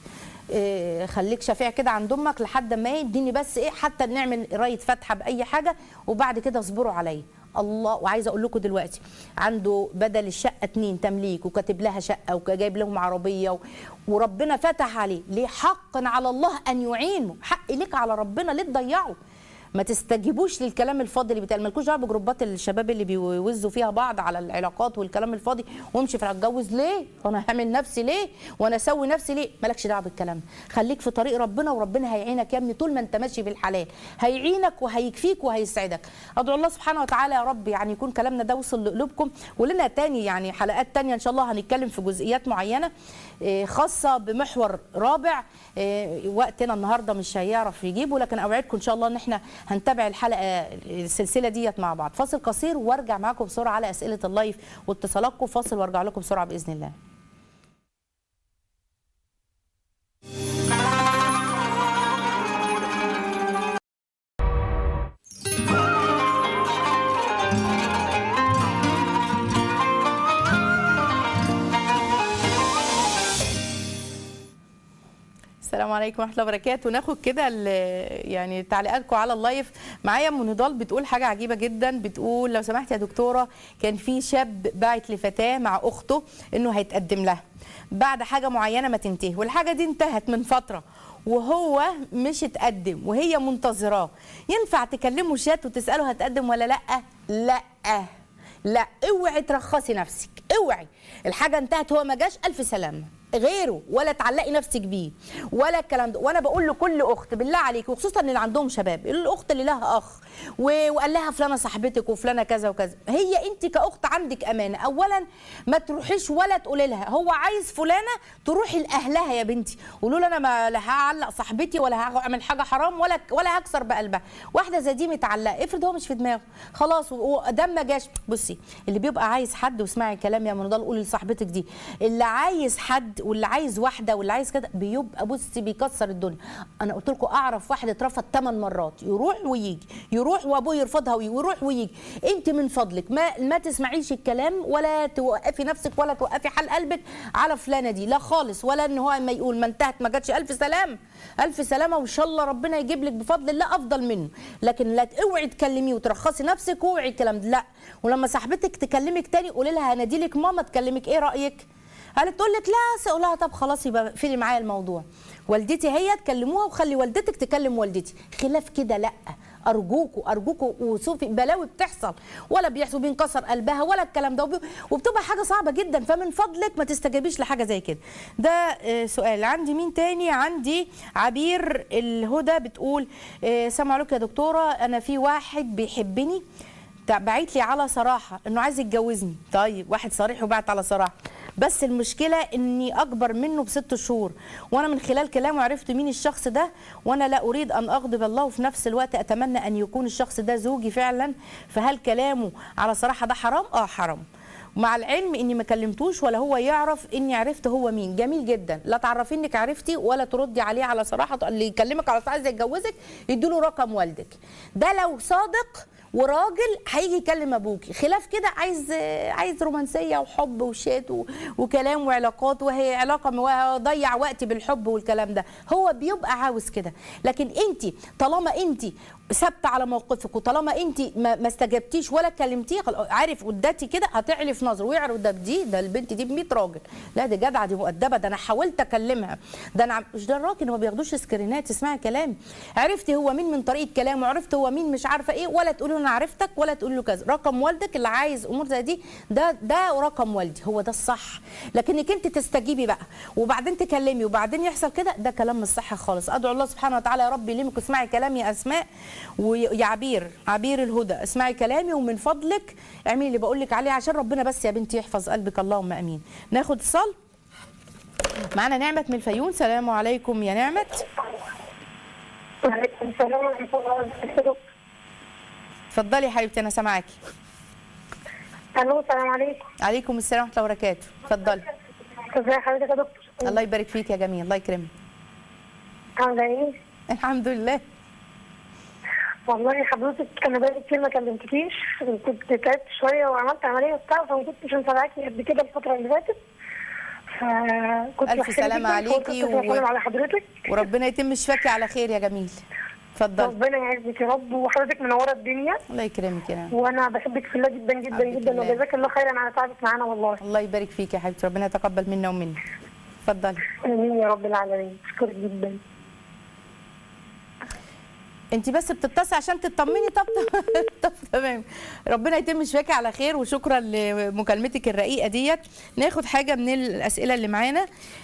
إيه خليك شفيع كده عند امك لحد ما يديني بس ايه حتى نعمل قرايه فاتحه باي حاجه وبعد كده اصبروا عليا الله وعايزه اقول لكم دلوقتي عنده بدل الشقه اتنين تمليك وكاتب لها شقه وجايب لهم عربيه و... وربنا فتح عليه ليه حقا على الله ان يعينه حق ليك على ربنا ليه تضيعه ما تستجيبوش للكلام الفاضي اللي بيتقال مالكوش دعوه بجروبات الشباب اللي بيوزوا فيها بعض على العلاقات والكلام الفاضي وامشي في هتجوز ليه وانا هعمل نفسي ليه وانا اسوي نفسي ليه مالكش دعوه بالكلام ده خليك في طريق ربنا وربنا هيعينك يا ابني طول ما انت ماشي في الحلال هيعينك وهيكفيك وهيسعدك ادعو الله سبحانه وتعالى يا رب يعني يكون كلامنا ده وصل لقلوبكم ولنا تاني يعني حلقات تانية ان شاء الله هنتكلم في جزئيات معينه إيه، خاصه بمحور رابع إيه، وقتنا النهارده مش هيعرف يجيبه لكن اوعدكم ان شاء الله ان احنا هنتابع الحلقه السلسله ديت مع بعض فاصل قصير وارجع معاكم بسرعه على اسئله اللايف واتصالاتكم فاصل وارجع لكم بسرعه باذن الله السلام عليكم ورحمه الله وبركاته ناخد كده ال- يعني تعليقاتكم على اللايف معايا ام نضال بتقول حاجه عجيبه جدا بتقول لو سمحت يا دكتوره كان في شاب باعت لفتاه مع اخته انه هيتقدم لها بعد حاجه معينه ما تنتهي والحاجه دي انتهت من فتره وهو مش اتقدم وهي منتظراه ينفع تكلمه شات وتساله هتقدم ولا لا لا لا اوعي ترخصي نفسك اوعي الحاجه انتهت هو ما جاش الف سلامه غيره ولا تعلقي نفسك بيه ولا الكلام ده وانا بقول لكل اخت بالله عليك وخصوصا اللي عندهم شباب الاخت اللي لها اخ و- وقال لها فلانه صاحبتك وفلانه كذا وكذا هي انت كاخت عندك امانه اولا ما تروحيش ولا تقولي لها هو عايز فلانه تروحي لاهلها يا بنتي قولوا له انا ما لا هعلق صاحبتي ولا هعمل حاجه حرام ولا ولا هكسر بقلبها واحده زي دي متعلقه افرض هو مش في دماغه خلاص ودم ما جاش بصي اللي بيبقى عايز حد واسمعي كلام يا منضل قولي لصاحبتك دي اللي عايز حد واللي عايز واحده واللي عايز كده بيبقى بصي بيكسر الدنيا انا قلت لكم اعرف واحد اترفض 8 مرات يروح ويجي يروح وابوه يرفضها ويجي ويروح ويجي انت من فضلك ما ما تسمعيش الكلام ولا توقفي نفسك ولا توقفي حال قلبك على فلانه دي لا خالص ولا ان هو ما يقول ما انتهت ما جاتش الف سلام الف سلامه وان شاء الله ربنا يجيب لك بفضل الله افضل منه لكن لا اوعي تكلميه وترخصي نفسك واوعي الكلام ده لا ولما صاحبتك تكلمك تاني قولي لها هنادي لك ماما تكلمك ايه رايك قالت تقول لك لا اقول لها طب خلاص يبقى اقفلي معايا الموضوع والدتي هي تكلموها وخلي والدتك تكلم والدتي خلاف كده لا ارجوكوا ارجوكوا وشوفي بلاوي بتحصل ولا بيحصل بينكسر قلبها ولا الكلام ده وب- وبتبقى حاجه صعبه جدا فمن فضلك ما تستجيبيش لحاجه زي كده ده آه، سؤال عندي مين تاني عندي عبير الهدى بتقول آه، سلام عليكم يا دكتوره انا في واحد بيحبني تع- بعت لي على صراحه انه عايز يتجوزني طيب واحد صريح وبعت على صراحه بس المشكله اني اكبر منه بست شهور وانا من خلال كلامه عرفت مين الشخص ده وانا لا اريد ان اغضب الله وفي نفس الوقت اتمنى ان يكون الشخص ده زوجي فعلا فهل كلامه على صراحه ده حرام اه حرام مع العلم اني ما كلمتوش ولا هو يعرف اني عرفت هو مين جميل جدا لا تعرفي انك عرفتي ولا تردي عليه على صراحه اللي يكلمك على صراحه عايز يتجوزك يديله رقم والدك ده لو صادق وراجل هيجي يكلم ابوكي خلاف كده عايز عايز رومانسيه وحب وشات و- وكلام وعلاقات وهي علاقه وضيع وقتي بالحب والكلام ده هو بيبقى عاوز كده لكن انت طالما انت ثابته على موقفك وطالما انت ما, ما استجبتيش ولا كلمتيه خلاص، عارف قداتي كده هتعلي في نظره ويعرف ده دي ده البنت دي ب 100 راجل لا دي جدعه دي مؤدبه ده انا حاولت اكلمها ده انا عم- مش ده الراجل ما بياخدوش سكرينات اسمعي كلام عرفتي هو مين من طريقه كلامه عرفت هو مين مش عارفه ايه ولا تقولي له انا عرفتك ولا تقولي له كذا رقم والدك اللي عايز امور زي دي ده ده رقم والدي هو ده الصح لكنك انت تستجيبي بقى وبعدين تكلمي وبعدين يحصل كده ده كلام مش صح خالص ادعو الله سبحانه وتعالى يا رب يلمك واسمعي كلامي يا اسماء ويا عبير عبير الهدى اسمعي كلامي ومن فضلك اعملي اللي بقول لك عليه عشان ربنا بس يا بنتي يحفظ قلبك اللهم امين ناخد اتصال معانا نعمة من الفيوم سلام عليكم يا نعمة وعليكم السلام ورحمة الله وبركاته. اتفضلي يا حبيبتي انا سامعاكي ألو السلام عليكم. عليكم السلام ورحمة الله وبركاته اتفضلي ازي حضرتك يا دكتور؟ الله يبارك فيك يا جميل الله يكرمك عاملة ايه؟ الحمد لله والله حضرتك أنا بقالي كتير ما كلمتكيش كنت تعبت شوية وعملت عملية وبتاع فما كنتش متابعاكي قد كده الفترة اللي فاتت. فكنت ألف محتاجة سلامة جداً عليكي فقلت و- أسلم على حضرتك وربنا يتم شفاكي على خير يا جميل اتفضلي ربنا يعزك يا رب وحضرتك منورة الدنيا الله يكرمك يا نعم وأنا بحبك في الله جدا جدا حبيبي جدا الله. وجزاك الله خيرا على تعبك معانا والله. الله يبارك فيك يا حبيبتي ربنا يتقبل منا ومنك اتفضلي آمين يا رب العالمين. أشكرك جدا. انت بس بتتصل عشان تطمني طب طب تمام ربنا يتم شفاكي على خير وشكرا لمكالمتك الرقيقه ديت ناخد حاجه من الاسئله اللي معانا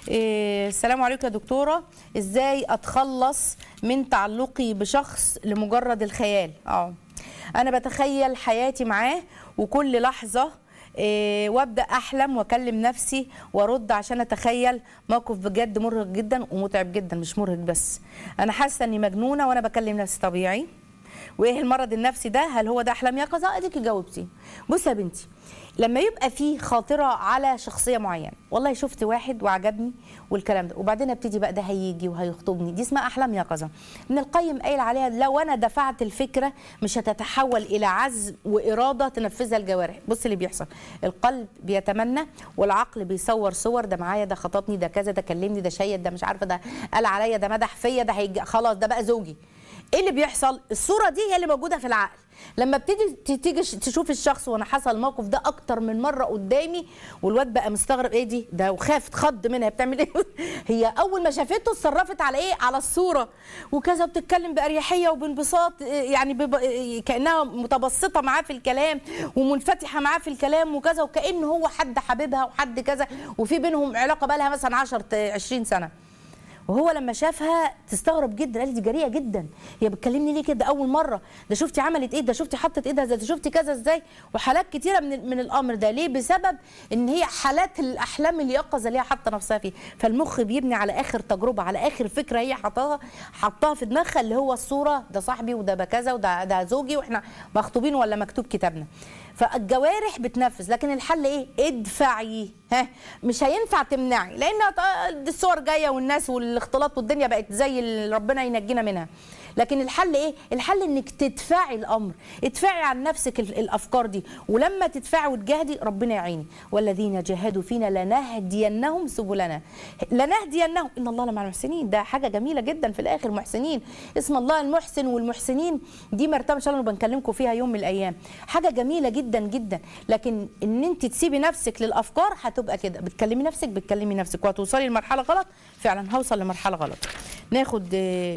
إيه السلام عليكم يا دكتوره ازاي اتخلص من تعلقي بشخص لمجرد الخيال اه انا بتخيل حياتي معاه وكل لحظه إيه وابدا احلم واكلم نفسي وارد عشان اتخيل موقف بجد مرهق جدا ومتعب جدا مش مرهق بس انا حاسه اني مجنونه وانا بكلم نفسي طبيعي وايه المرض النفسي ده هل هو ده احلام يقظه اديكي جاوبتي بصي يا بنتي لما يبقى في خاطره على شخصيه معينه والله شفت واحد وعجبني والكلام ده وبعدين ابتدي بقى ده هيجي وهيخطبني دي اسمها احلام يقظه ابن القيم قايل عليها لو انا دفعت الفكره مش هتتحول الى عزم واراده تنفذها الجوارح بص اللي بيحصل القلب بيتمنى والعقل بيصور صور ده معايا ده خطبني ده كذا ده كلمني ده شيد ده مش عارفه ده قال عليا ده مدح فيا ده هيجي خلاص ده بقى زوجي ايه اللي بيحصل الصوره دي هي اللي موجوده في العقل لما بتيجي تيجي تشوف الشخص وانا حصل الموقف ده اكتر من مره قدامي والواد بقى مستغرب ايه دي ده وخاف اتخض منها بتعمل ايه هي اول ما شافته اتصرفت على ايه على الصوره وكذا بتتكلم باريحيه وبانبساط يعني بب... كانها متبسطه معاه في الكلام ومنفتحه معاه في الكلام وكذا وكانه هو حد حبيبها وحد كذا وفي بينهم علاقه بقى لها مثلا 10 20 سنه وهو لما شافها تستغرب جدا قال لي دي جريئه جدا هي بتكلمني ليه كده اول مره ده شفتي عملت ايه ده شفتي حطت ايه ده ده شفتي كذا ازاي وحالات كتيره من من الامر ده ليه بسبب ان هي حالات الاحلام اليقظه اللي هي حاطه نفسها فيه فالمخ بيبني على اخر تجربه على اخر فكره هي حطاها حطاها في دماغها اللي هو الصوره ده صاحبي وده بكذا وده ده زوجي واحنا مخطوبين ولا مكتوب كتابنا فالجوارح بتنفذ لكن الحل ايه ادفعي ها مش هينفع تمنعي لان الصور جايه والناس والاختلاط والدنيا بقت زي اللي ربنا ينجينا منها لكن الحل ايه الحل انك تدفعي الامر ادفعي عن نفسك الافكار دي ولما تدفعي وتجاهدي ربنا يعيني والذين جاهدوا فينا لنهدينهم سبلنا لنهدينهم ان الله لمع المحسنين ده حاجه جميله جدا في الاخر محسنين اسم الله المحسن والمحسنين دي مرتبه ان شاء الله بنكلمكم فيها يوم من الايام حاجه جميله جدا جدا لكن ان انت تسيبي نفسك للافكار هتبقى كده بتكلمي نفسك بتكلمي نفسك وهتوصلي لمرحله غلط فعلا هوصل لمرحله غلط ناخد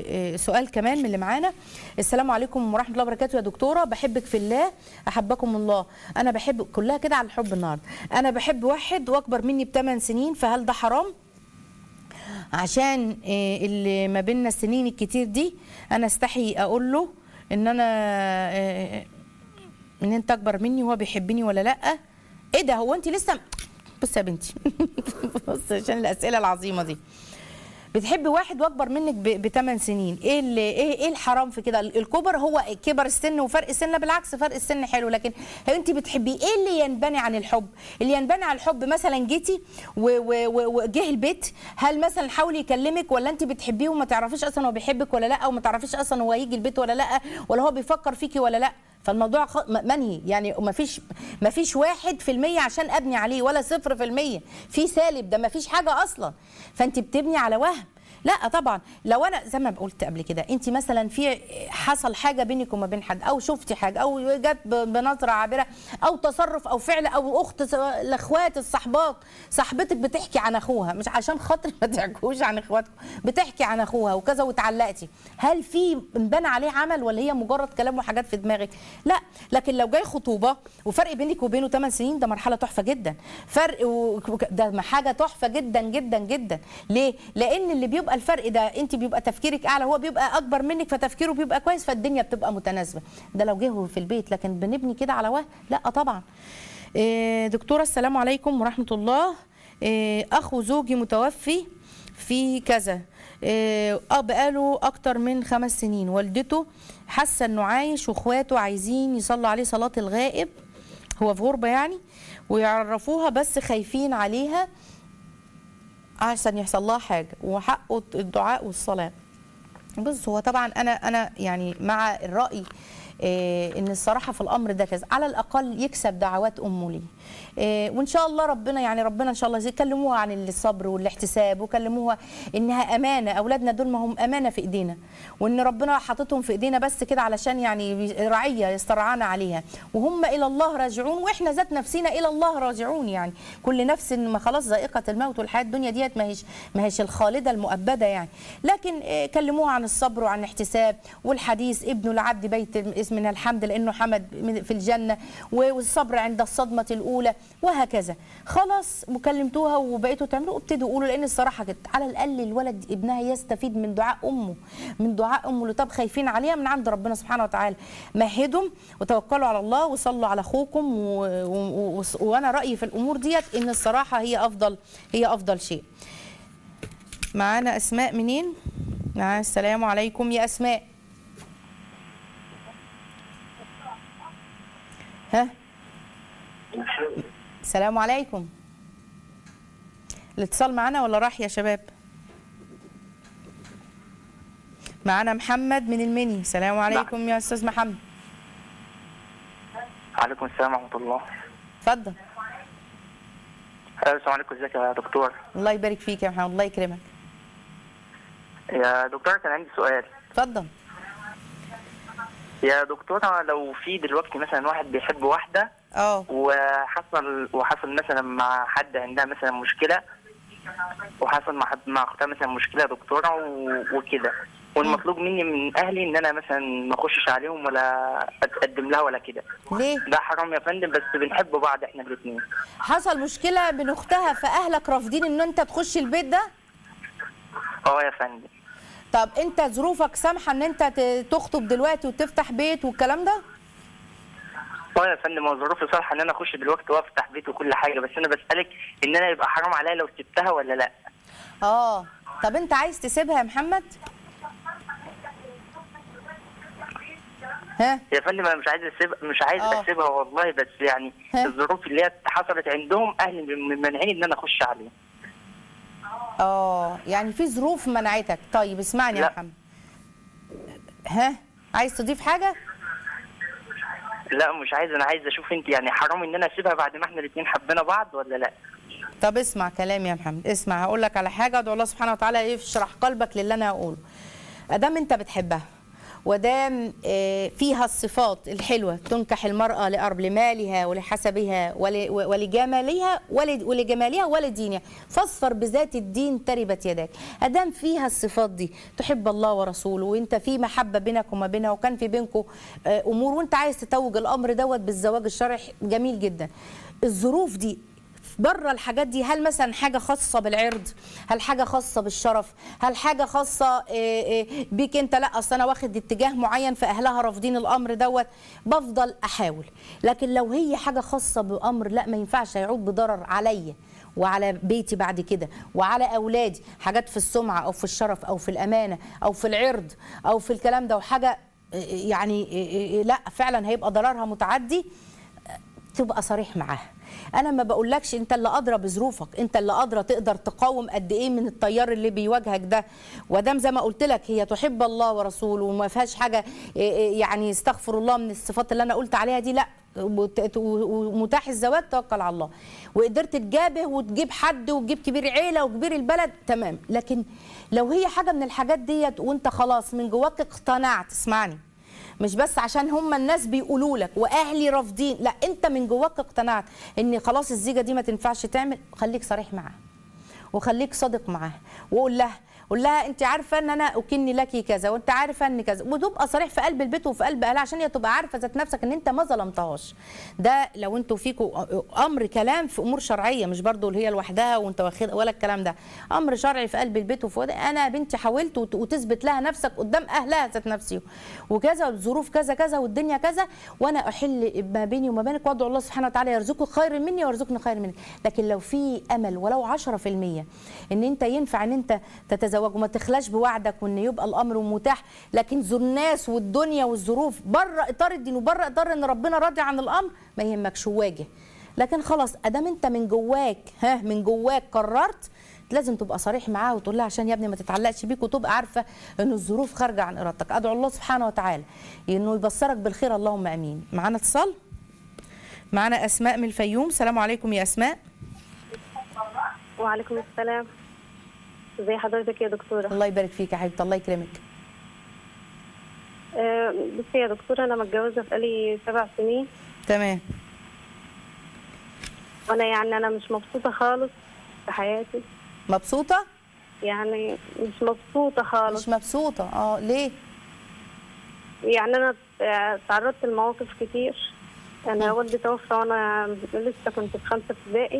سؤال كمان من اللي معانا السلام عليكم ورحمه الله وبركاته يا دكتوره بحبك في الله احبكم الله انا بحب كلها كده على الحب النهارده انا بحب واحد واكبر مني بثمان سنين فهل ده حرام عشان اللي ما بيننا السنين الكتير دي انا استحي اقول له ان انا ان انت اكبر مني وهو بيحبني ولا لا ايه ده هو انت لسه بص يا بنتي بص عشان الاسئله العظيمه دي بتحبي واحد واكبر منك بثمان سنين ايه اللي ايه ايه الحرام في كده الكبر هو كبر السن وفرق السن لا بالعكس فرق السن حلو لكن انت بتحبيه ايه اللي ينبني عن الحب اللي ينبني عن الحب مثلا جيتي وجه البيت هل مثلا حاول يكلمك ولا انت بتحبيه وما تعرفيش اصلا هو بيحبك ولا لا وما تعرفيش اصلا هو هيجي البيت ولا لا ولا هو بيفكر فيكي ولا لا فالموضوع منهي يعني ما فيش ما فيش واحد في المية عشان ابني عليه ولا صفر في المية في سالب ده ما فيش حاجة اصلا فانت بتبني على وهم لا طبعا لو انا زي ما قلت قبل كده انت مثلا في حصل حاجه بينك وما بين حد او شفتي حاجه او جت بنظره عابره او تصرف او فعل او اخت الاخوات الصحبات صاحبتك بتحكي عن اخوها مش عشان خاطر ما تحكوش عن اخواتكم بتحكي عن اخوها وكذا واتعلقتي هل في انبنى عليه عمل ولا هي مجرد كلام وحاجات في دماغك لا لكن لو جاي خطوبه وفرق بينك وبينه 8 سنين ده مرحله تحفه جدا فرق و... ده حاجه تحفه جدا جدا جدا ليه لان اللي بيبقى الفرق ده انت بيبقى تفكيرك اعلى هو بيبقى اكبر منك فتفكيره بيبقى كويس فالدنيا بتبقى متناسبه ده لو جه في البيت لكن بنبني كده على وهم لا طبعا إيه دكتوره السلام عليكم ورحمه الله إيه اخو زوجي متوفي في كذا إيه اه بقاله اكتر من خمس سنين والدته حاسه انه عايش واخواته عايزين يصلوا عليه صلاه الغائب هو في غربه يعني ويعرفوها بس خايفين عليها عشان يحصل لها حاجه وحقه الدعاء والصلاه بص هو طبعا انا انا يعني مع الراي إيه ان الصراحه في الامر ده كذا على الاقل يكسب دعوات امه ليه إيه وان شاء الله ربنا يعني ربنا ان شاء الله يكلموها عن الصبر والاحتساب وكلموها انها امانه اولادنا دول ما هم امانه في ايدينا وان ربنا حاططهم في ايدينا بس كده علشان يعني رعيه يسترعانا عليها وهم الى الله راجعون واحنا ذات نفسنا الى الله راجعون يعني كل نفس ما خلاص ذائقه الموت والحياه الدنيا ديت ما هيش ما هيش الخالده المؤبده يعني لكن إيه، كلموها عن الصبر وعن الاحتساب والحديث ابن العبد بيت اسم من الحمد لانه حمد من- في الجنه والصبر عند الصدمه الاولى وهكذا خلاص وكلمتوها وبقيتوا تعملوا ابتدوا قولوا لان الصراحه كده على الاقل الولد ابنها يستفيد من دعاء امه من دعاء امه اللي طب خايفين عليها من عند ربنا سبحانه وتعالى مهدهم وتوكلوا على الله وصلوا على اخوكم و... و... و... وانا رايي في الامور ديت ان الصراحه هي افضل هي افضل شيء معانا اسماء منين معانا السلام عليكم يا اسماء ها السلام عليكم الاتصال معانا ولا راح يا شباب معانا محمد من المني السلام عليكم يا استاذ محمد عليكم السلام ورحمة الله اتفضل السلام عليكم ازيك يا دكتور الله يبارك فيك يا محمد الله يكرمك يا دكتور كان عندي سؤال اتفضل يا دكتورة لو في دلوقتي مثلا واحد بيحب واحدة اه وحصل وحصل مثلا مع حد عندها مثلا مشكلة وحصل مع حد مع اختها مثلا مشكلة يا دكتورة و- وكده والمطلوب مني من اهلي ان انا مثلا ما اخشش عليهم ولا اتقدم لها ولا كده ليه ده حرام يا فندم بس بنحب بعض احنا الاثنين حصل مشكله بين اختها فاهلك رافضين ان انت تخش البيت ده اه يا فندم طب انت ظروفك سامحه ان انت ت- تخطب دلوقتي وتفتح بيت والكلام ده اه يا فندم هو ظروفي صالحه ان انا اخش دلوقتي وافتح بيت وكل حاجه بس انا بسالك ان انا يبقى حرام عليا لو سبتها ولا لا اه طب انت عايز تسيبها يا محمد ها يا فندم انا مش عايز اسيب مش عايز آه. اسيبها والله بس يعني ها؟ الظروف اللي هي حصلت عندهم اهلي من- مانعين ان انا اخش عليهم اه يعني في ظروف منعتك طيب اسمعني يا لا. محمد ها عايز تضيف حاجه لا مش عايز انا عايز اشوف انت يعني حرام ان انا اسيبها بعد ما احنا الاثنين حبينا بعض ولا لا طب اسمع كلامي يا محمد اسمع هقول لك على حاجه ادعو الله سبحانه وتعالى يشرح قلبك للي انا هقوله ادام انت بتحبها ودام آه، فيها الصفات الحلوه تنكح المراه لأرب لمالها ولحسبها ول- ولجمالها ول- ولجمالها ولدينها فاصفر بذات الدين تربت يداك ادام فيها الصفات دي تحب الله ورسوله وانت في محبه بينك وما بينها وكان في بينكم آه، امور وانت عايز تتوج الامر دوت بالزواج الشرعي جميل جدا الظروف دي بره الحاجات دي هل مثلا حاجه خاصه بالعرض هل حاجه خاصه بالشرف هل حاجه خاصه إيه إيه بيك انت لا اصل انا واخد اتجاه معين فاهلها رافضين الامر دوت بفضل احاول لكن لو هي حاجه خاصه بامر لا ما ينفعش هيعود بضرر عليا وعلى بيتي بعد كده وعلى اولادي حاجات في السمعه او في الشرف او في الامانه او في العرض او في الكلام ده وحاجه إيه يعني إيه إيه لا فعلا هيبقى ضررها متعدي تبقى صريح معاها انا ما بقولكش انت اللي ادرى بظروفك انت اللي ادرى تقدر تقاوم قد ايه من التيار اللي بيواجهك ده ودام زي ما قلت لك هي تحب الله ورسوله وما فيهاش حاجه إيه إيه يعني استغفر الله من الصفات اللي انا قلت عليها دي لا وت- ومتاح الزواج توكل على الله وقدرت تجابه وتجيب حد وتجيب كبير عيله وكبير البلد تمام لكن لو هي حاجه من الحاجات ديت وانت خلاص من جواك اقتنعت اسمعني مش بس عشان هم الناس بيقولوا لك واهلي رافضين لا انت من جواك اقتنعت ان خلاص الزيجه دي ما تنفعش تعمل خليك صريح معاها وخليك صادق معاها وقول لها قول لها انت عارفه ان انا اكني لك كذا وانت عارفه ان كذا وتبقى صريح في قلب البيت وفي قلب اهلها عشان هي تبقى عارفه ذات نفسك ان انت ما ظلمتهاش ده لو انتوا فيكوا امر كلام في امور شرعيه مش برضو اللي هي لوحدها وانت واخد ولا الكلام ده امر شرعي في قلب البيت وفي وده. انا بنتي حاولت وت- وتثبت لها نفسك قدام اهلها ذات نفسي وكذا والظروف كذا كذا والدنيا كذا وانا احل ما بيني وما بينك وادعو الله سبحانه وتعالى يرزقك خير مني ويرزقني خير منك لكن لو في امل ولو 10% ان انت ينفع ان انت تتزوج وما تخلاش بوعدك وان يبقى الامر متاح لكن ذو الناس والدنيا والظروف بره اطار الدين وبره اطار ان ربنا راضي عن الامر ما يهمكش واجه لكن خلاص ادام انت من جواك ها من جواك قررت لازم تبقى صريح معاها وتقول لها عشان يا ابني ما تتعلقش بيك وتبقى عارفه ان الظروف خارجه عن ارادتك ادعو الله سبحانه وتعالى انه يبصرك بالخير اللهم امين معانا اتصال معانا اسماء من الفيوم السلام عليكم يا اسماء وعليكم السلام ازي حضرتك يا دكتورة الله يبارك فيك يا حبيبتي الله يكرمك أه بصي يا دكتورة أنا متجوزة بقالي سبع سنين تمام وأنا يعني أنا مش مبسوطة خالص في حياتي مبسوطه يعني مش مبسوطة خالص مش مبسوطه اه ليه يعني أنا آه، تعرضت لمواقف كتير أنا والدي توفى وأنا لسه كنت في خمسة ابتدائي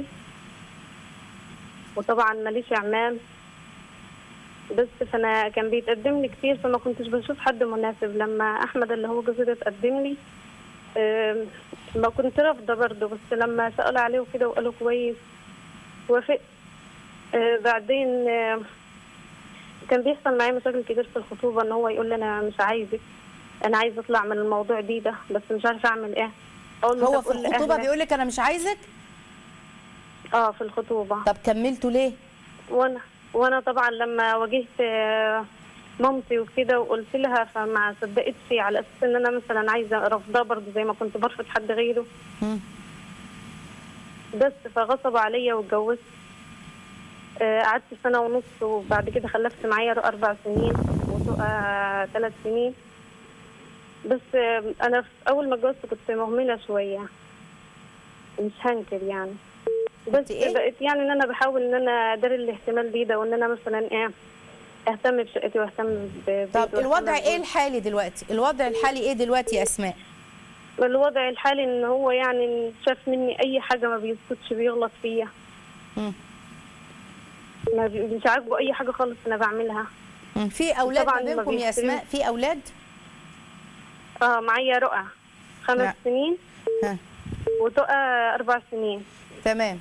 وطبعا ماليش أعمام بس فأنا كان بيتقدم لي كتير فما كنتش بشوف حد مناسب لما أحمد اللي هو جوزي ده اتقدم لي آم، ما كنت رافضة برضه بس لما سألوا عليه وكده وقالوا كويس وافقت آه، بعدين آه، كان بيحصل معايا مشاكل كتير في الخطوبة ان هو يقول لي انا مش عايزك انا عايز اطلع من الموضوع دي ده بس مش عارفه اعمل ايه اقول له هو طب في قول الخطوبه لأهلك. بيقول لك انا مش عايزك اه في الخطوبة طب كملتوا ليه وانا وانا طبعا لما واجهت آه، مامتي وكده وقلت لها فما صدقتش على اساس ان انا مثلا عايزه رفضها برضه زي ما كنت برفض حد غيره مم. بس فغصب عليا واتجوزت آه، قعدت سنة ونص وبعد كده خلفت معايا رؤى أربع سنين وتقى ثلاث سنين بس آه، أنا في أول ما اتجوزت كنت مهملة شوية مش هنكر يعني بس كنت إيه؟ بقيت يعني إن أنا بحاول إن أنا أداري الاهتمام دي ده وإن أنا مثلا إيه أهتم بشقتي وأهتم ببيتي طب وأهتم الوضع بجوزي. ايه الحالي دلوقتي الوضع الحالي ايه دلوقتي يا اسماء الوضع الحالي إن هو يعني شاف مني أي حاجة ما بيسكتش بيغلط فيا مم. ما بي- مش عاجبه أي حاجة خالص أنا بعملها مم. في اولاد ما طبعاً ما بينكم يا بيحترم- اسماء في اولاد اه معايا رؤى خمس نعم. سنين ها وتقى اربع سنين تمام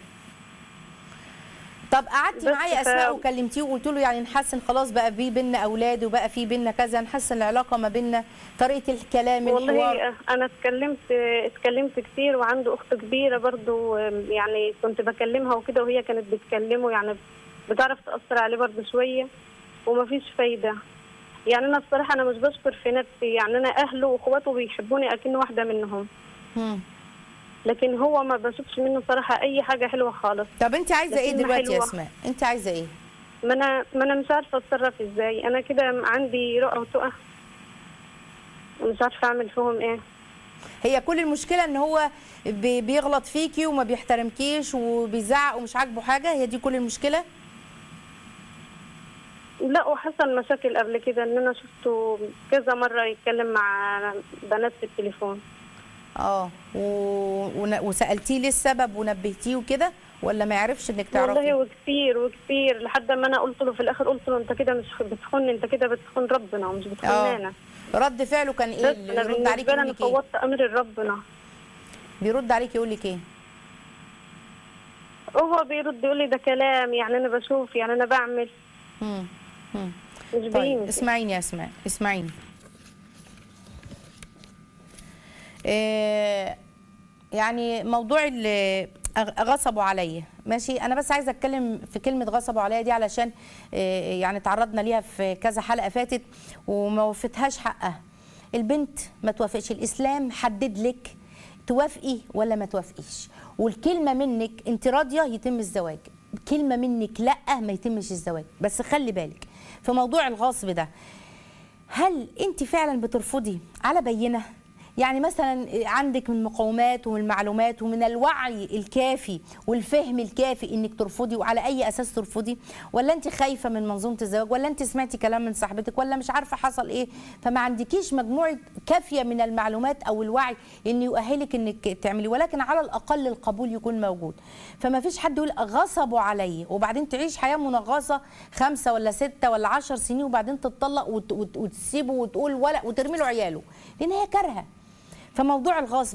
طب قعدتي بس معاه يا ف- اسماء وكلمتيه وقلت له يعني نحسن خلاص بقى في بينا اولاد وبقى في بينا كذا نحسن العلاقه ما بينا طريقه الكلام الحوار والله انا اتكلمت اتكلمت كتير وعنده اخت كبيره برضو يعني كنت بكلمها وكده وهي كانت بتكلمه يعني بتعرف تاثر عليه برضو شويه ومفيش فايده يعني انا بصراحه انا مش بشكر في نفسي يعني انا اهله واخواته بيحبوني اكن واحده منهم مم. لكن هو ما بشوفش منه صراحه اي حاجه حلوه خالص طب انت عايزه ايه لكنها دلوقتي يا حلوة. اسماء انت عايزه ايه ما انا ما انا مش عارفه اتصرف ازاي انا كده عندي رؤى وتقى ومش عارفه اعمل فيهم ايه هي كل المشكله ان هو بي- بيغلط فيكي وما بيحترمكيش وبيزعق ومش عاجبه حاجه هي دي كل المشكله لا وحصل مشاكل قبل كده ان انا شفته كذا مره يتكلم مع بنات في التليفون اه و... ون- وسالتيه ليه السبب ونبهتيه وكده ولا ما يعرفش انك والله تعرفي وكتير وكتير لحد ما انا قلت له في الاخر قلت له انت كده مش بتخون انت كده بتخون ربنا ومش بتخون اه انا رد فعله كان ايه بس اللي انا يرد عليك بالنسبه لي يقول انا لك ايه فوضت امر ربنا بيرد عليك يقول لك ايه هو بيرد يقول لي ده كلام يعني انا بشوف يعني انا بعمل مم. مم. مش طيب بينزل اسمعيني يا اسماء اسمعيني إيه يعني موضوع اللي أغ- غصبوا عليا ماشي انا بس عايزه اتكلم في كلمه غصبوا عليا دي علشان إيه يعني تعرضنا ليها في كذا حلقه فاتت وما وفتهاش حقها البنت ما توافقش الاسلام حدد لك توافقي ولا ما توافقيش والكلمه منك انت راضيه يتم الزواج كلمه منك لا ما يتمش الزواج بس خلي بالك في موضوع الغصب ده هل انت فعلا بترفضي على بينه يعني مثلا عندك من مقومات ومن معلومات ومن الوعي الكافي والفهم الكافي انك ترفضي وعلى اي اساس ترفضي ولا انت خايفه من منظومه الزواج ولا انت سمعتي كلام من صاحبتك ولا مش عارفه حصل ايه فما عندكيش مجموعه كافيه من المعلومات او الوعي ان يؤهلك انك تعملي ولكن على الاقل القبول يكون موجود فما فيش حد يقول غصبوا علي وبعدين تعيش حياه منغصه خمسه ولا سته ولا عشر سنين وبعدين تتطلق وت- وت- وتسيبه وتقول ولا وترمي له عياله لان هي كارهه فموضوع الغصب ده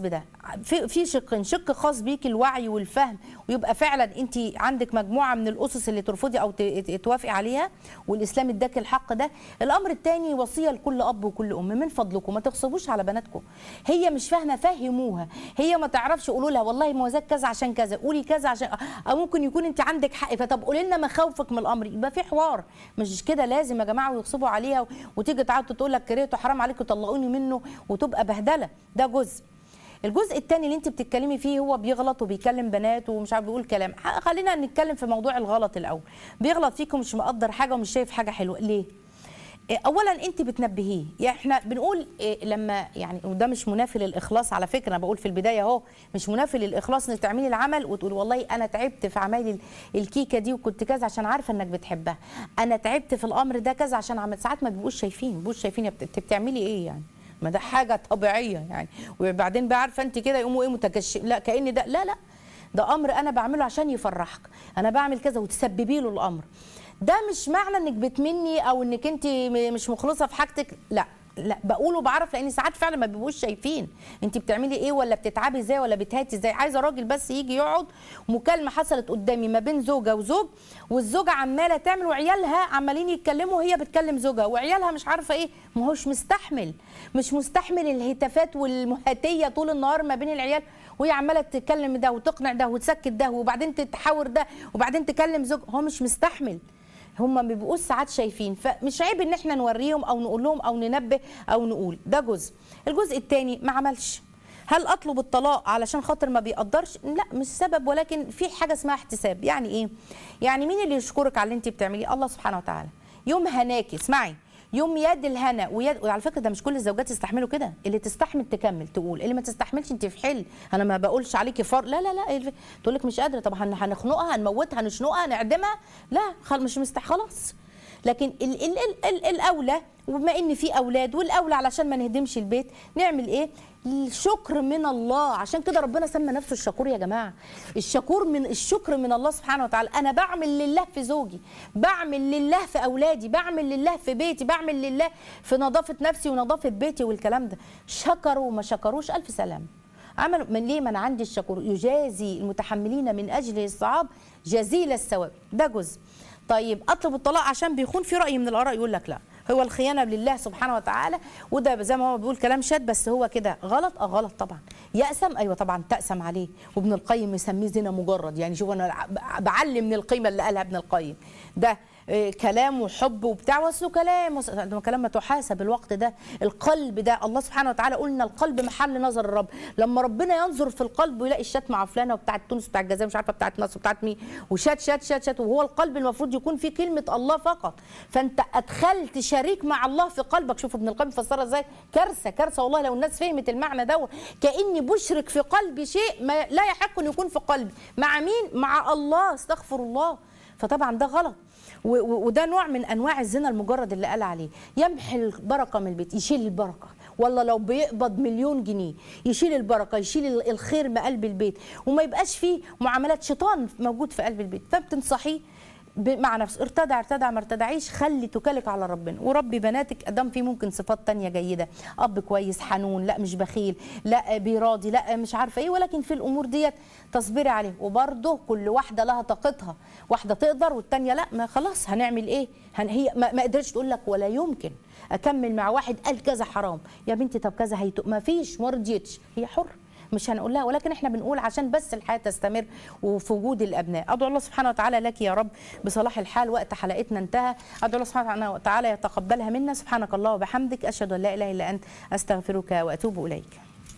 في في شقين شق خاص بيك الوعي والفهم ويبقى فعلا انت عندك مجموعه من الاسس اللي ترفضي او ت- ت- توافقي عليها والاسلام اداك الحق ده الامر الثاني وصيه لكل اب وكل ام من فضلكم ما تغصبوش على بناتكم هي مش فاهمه فهموها هي ما تعرفش قولوا لها والله موازاك كذا عشان كذا قولي كذا عشان او ممكن يكون انت عندك حق فطب قولي لنا مخاوفك من الامر يبقى في حوار مش كده لازم يا جماعه ويغصبوا عليها وتيجي تعاد تقول لك كرهته حرام عليكم طلقوني منه وتبقى بهدله ده جزء الجزء الثاني اللي انت بتتكلمي فيه هو بيغلط وبيكلم بنات ومش عارف بيقول كلام ح- خلينا نتكلم في موضوع الغلط الاول بيغلط فيكم مش مقدر حاجه ومش شايف حاجه حلوه ليه إيه، اولا انت بتنبهيه يعني احنا بنقول إيه، لما يعني وده مش منافي للاخلاص على فكره انا بقول في البدايه اهو مش منافي للاخلاص انك تعملي العمل وتقول والله انا تعبت في عمايل ال- الكيكه دي وكنت كذا عشان عارفه انك بتحبها انا تعبت في الامر ده كذا عشان عمل ساعات ما بيبقوش شايفين بيبقوش شايفين يا بت- انت بتعملي ايه يعني ما ده حاجه طبيعيه يعني وبعدين بقى عارفه انت كده يقوموا ايه متكشف لا كان ده لا لا ده امر انا بعمله عشان يفرحك انا بعمل كذا وتسببي له الامر ده مش معنى انك بتمني او انك انت م- مش مخلصه في حاجتك لا لا بقوله بعرف لان ساعات فعلا ما بيبقوش شايفين انت بتعملي ايه ولا بتتعبي ازاي ولا بتهاتي ازاي عايزه راجل بس يجي يقعد مكالمه حصلت قدامي ما بين زوجه وزوج والزوجه عماله تعمل وعيالها عمالين يتكلموا وهي بتكلم زوجها وعيالها مش عارفه ايه ما هوش مستحمل مش مستحمل الهتافات والمهاتيه طول النهار ما بين العيال وهي عماله تتكلم ده وتقنع ده وتسكت ده وبعدين تحاور ده وبعدين تكلم زوج هو مش مستحمل هم ما بيبقوش ساعات شايفين فمش عيب ان احنا نوريهم او نقول لهم او ننبه او نقول ده جزء الجزء الثاني ما عملش هل اطلب الطلاق علشان خاطر ما بيقدرش لا مش سبب ولكن في حاجه اسمها احتساب يعني ايه يعني مين اللي يشكرك على اللي انت بتعمليه الله سبحانه وتعالى يوم هناكي اسمعي يوم يد الهنا ويد وعلى فكره ده مش كل الزوجات يستحملوا كده اللي تستحمل تكمل تقول اللي ما تستحملش انت في حل انا ما بقولش عليكي فر لا لا لا الف- تقول لك مش قادره طب هن- هنخنقها هنموتها هنشنقها نعدمها لا خل مش مستح خلاص لكن ال ال ال ال الاولى وبما ان في اولاد والاولى علشان ما نهدمش البيت نعمل ايه الشكر من الله عشان كده ربنا سمى نفسه الشكور يا جماعه الشكور من الشكر من الله سبحانه وتعالى انا بعمل لله في زوجي بعمل لله في اولادي بعمل لله في بيتي بعمل لله في نظافه نفسي ونظافه بيتي والكلام ده شكروا وما شكروش الف سلام عملوا من ليه ما انا عندي الشكور يجازي المتحملين من اجل الصعاب جزيل الثواب ده جزء طيب اطلب الطلاق عشان بيخون في راي من الاراء يقول لك لا هو الخيانه لله سبحانه وتعالى وده زي ما هو بيقول كلام شاد بس هو كده غلط اه غلط طبعا يأسم ايوه طبعا تأسم عليه وابن القيم يسميه زنا مجرد يعني شوف انا بعلم من القيمه اللي قالها ابن القيم ده إيه، كلام وحب وبتاع واصله كلام وص- ده كلام ما تحاسب الوقت ده القلب ده الله سبحانه وتعالى قلنا القلب محل نظر الرب لما ربنا ينظر في القلب ويلاقي الشات مع فلانه وبتاعت تونس وبتاعت الجزائر مش عارفه بتاعت مصر وبتاعت مين وشات شات شات شات وهو القلب المفروض يكون فيه كلمه الله فقط فانت ادخلت شريك مع الله في قلبك شوف ابن القيم فسرها ازاي كارثه كارثه والله لو الناس فهمت المعنى ده كاني بشرك في قلبي شيء ما لا يحق ان يكون في قلبي مع مين مع الله استغفر الله فطبعا ده غلط و- و- وده نوع من انواع الزنا المجرد اللي قال عليه يمحي البركه من البيت يشيل البركه والله لو بيقبض مليون جنيه يشيل البركه يشيل ال- الخير من قلب البيت وما يبقاش فيه معاملات شيطان موجود في قلب البيت فبتنصحيه ب- مع نفسه ارتدع ارتدع ما ارتدعيش خلي توكلك على ربنا وربي بناتك ادام في ممكن صفات تانية جيده اب كويس حنون لا مش بخيل لا بيراضي لا مش عارفه ايه ولكن في الامور ديت تصبري عليه وبرضه كل واحده لها طاقتها واحده تقدر والتانية لا ما خلاص هنعمل ايه هن هي ما, ما قدرتش تقول لك ولا يمكن اكمل مع واحد قال كذا حرام يا بنتي طب كذا هيتو ما فيش ما رضيتش هي حره مش هنقول لها ولكن احنا بنقول عشان بس الحياه تستمر وفي وجود الابناء ادعو الله سبحانه وتعالى لك يا رب بصلاح الحال وقت حلقتنا انتهى ادعو الله سبحانه وتعالى يتقبلها منا سبحانك الله وبحمدك اشهد ان لا اله الا انت استغفرك واتوب اليك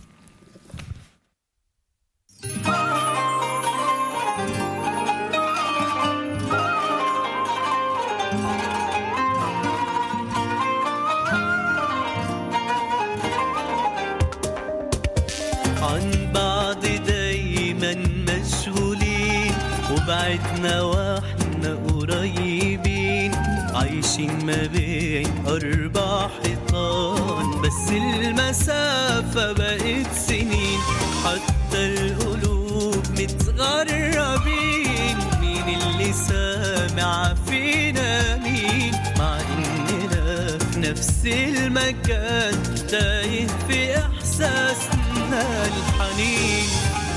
عن بعض دايما مشغولين وبعدنا واحنا قريبين عايشين ما بين أربع حيطان بس المسافة بقت سنين حتى القلوب متغربين مين اللي سامع فينا مين مع إننا في نفس المكان تايه في إحساسنا انا الحنين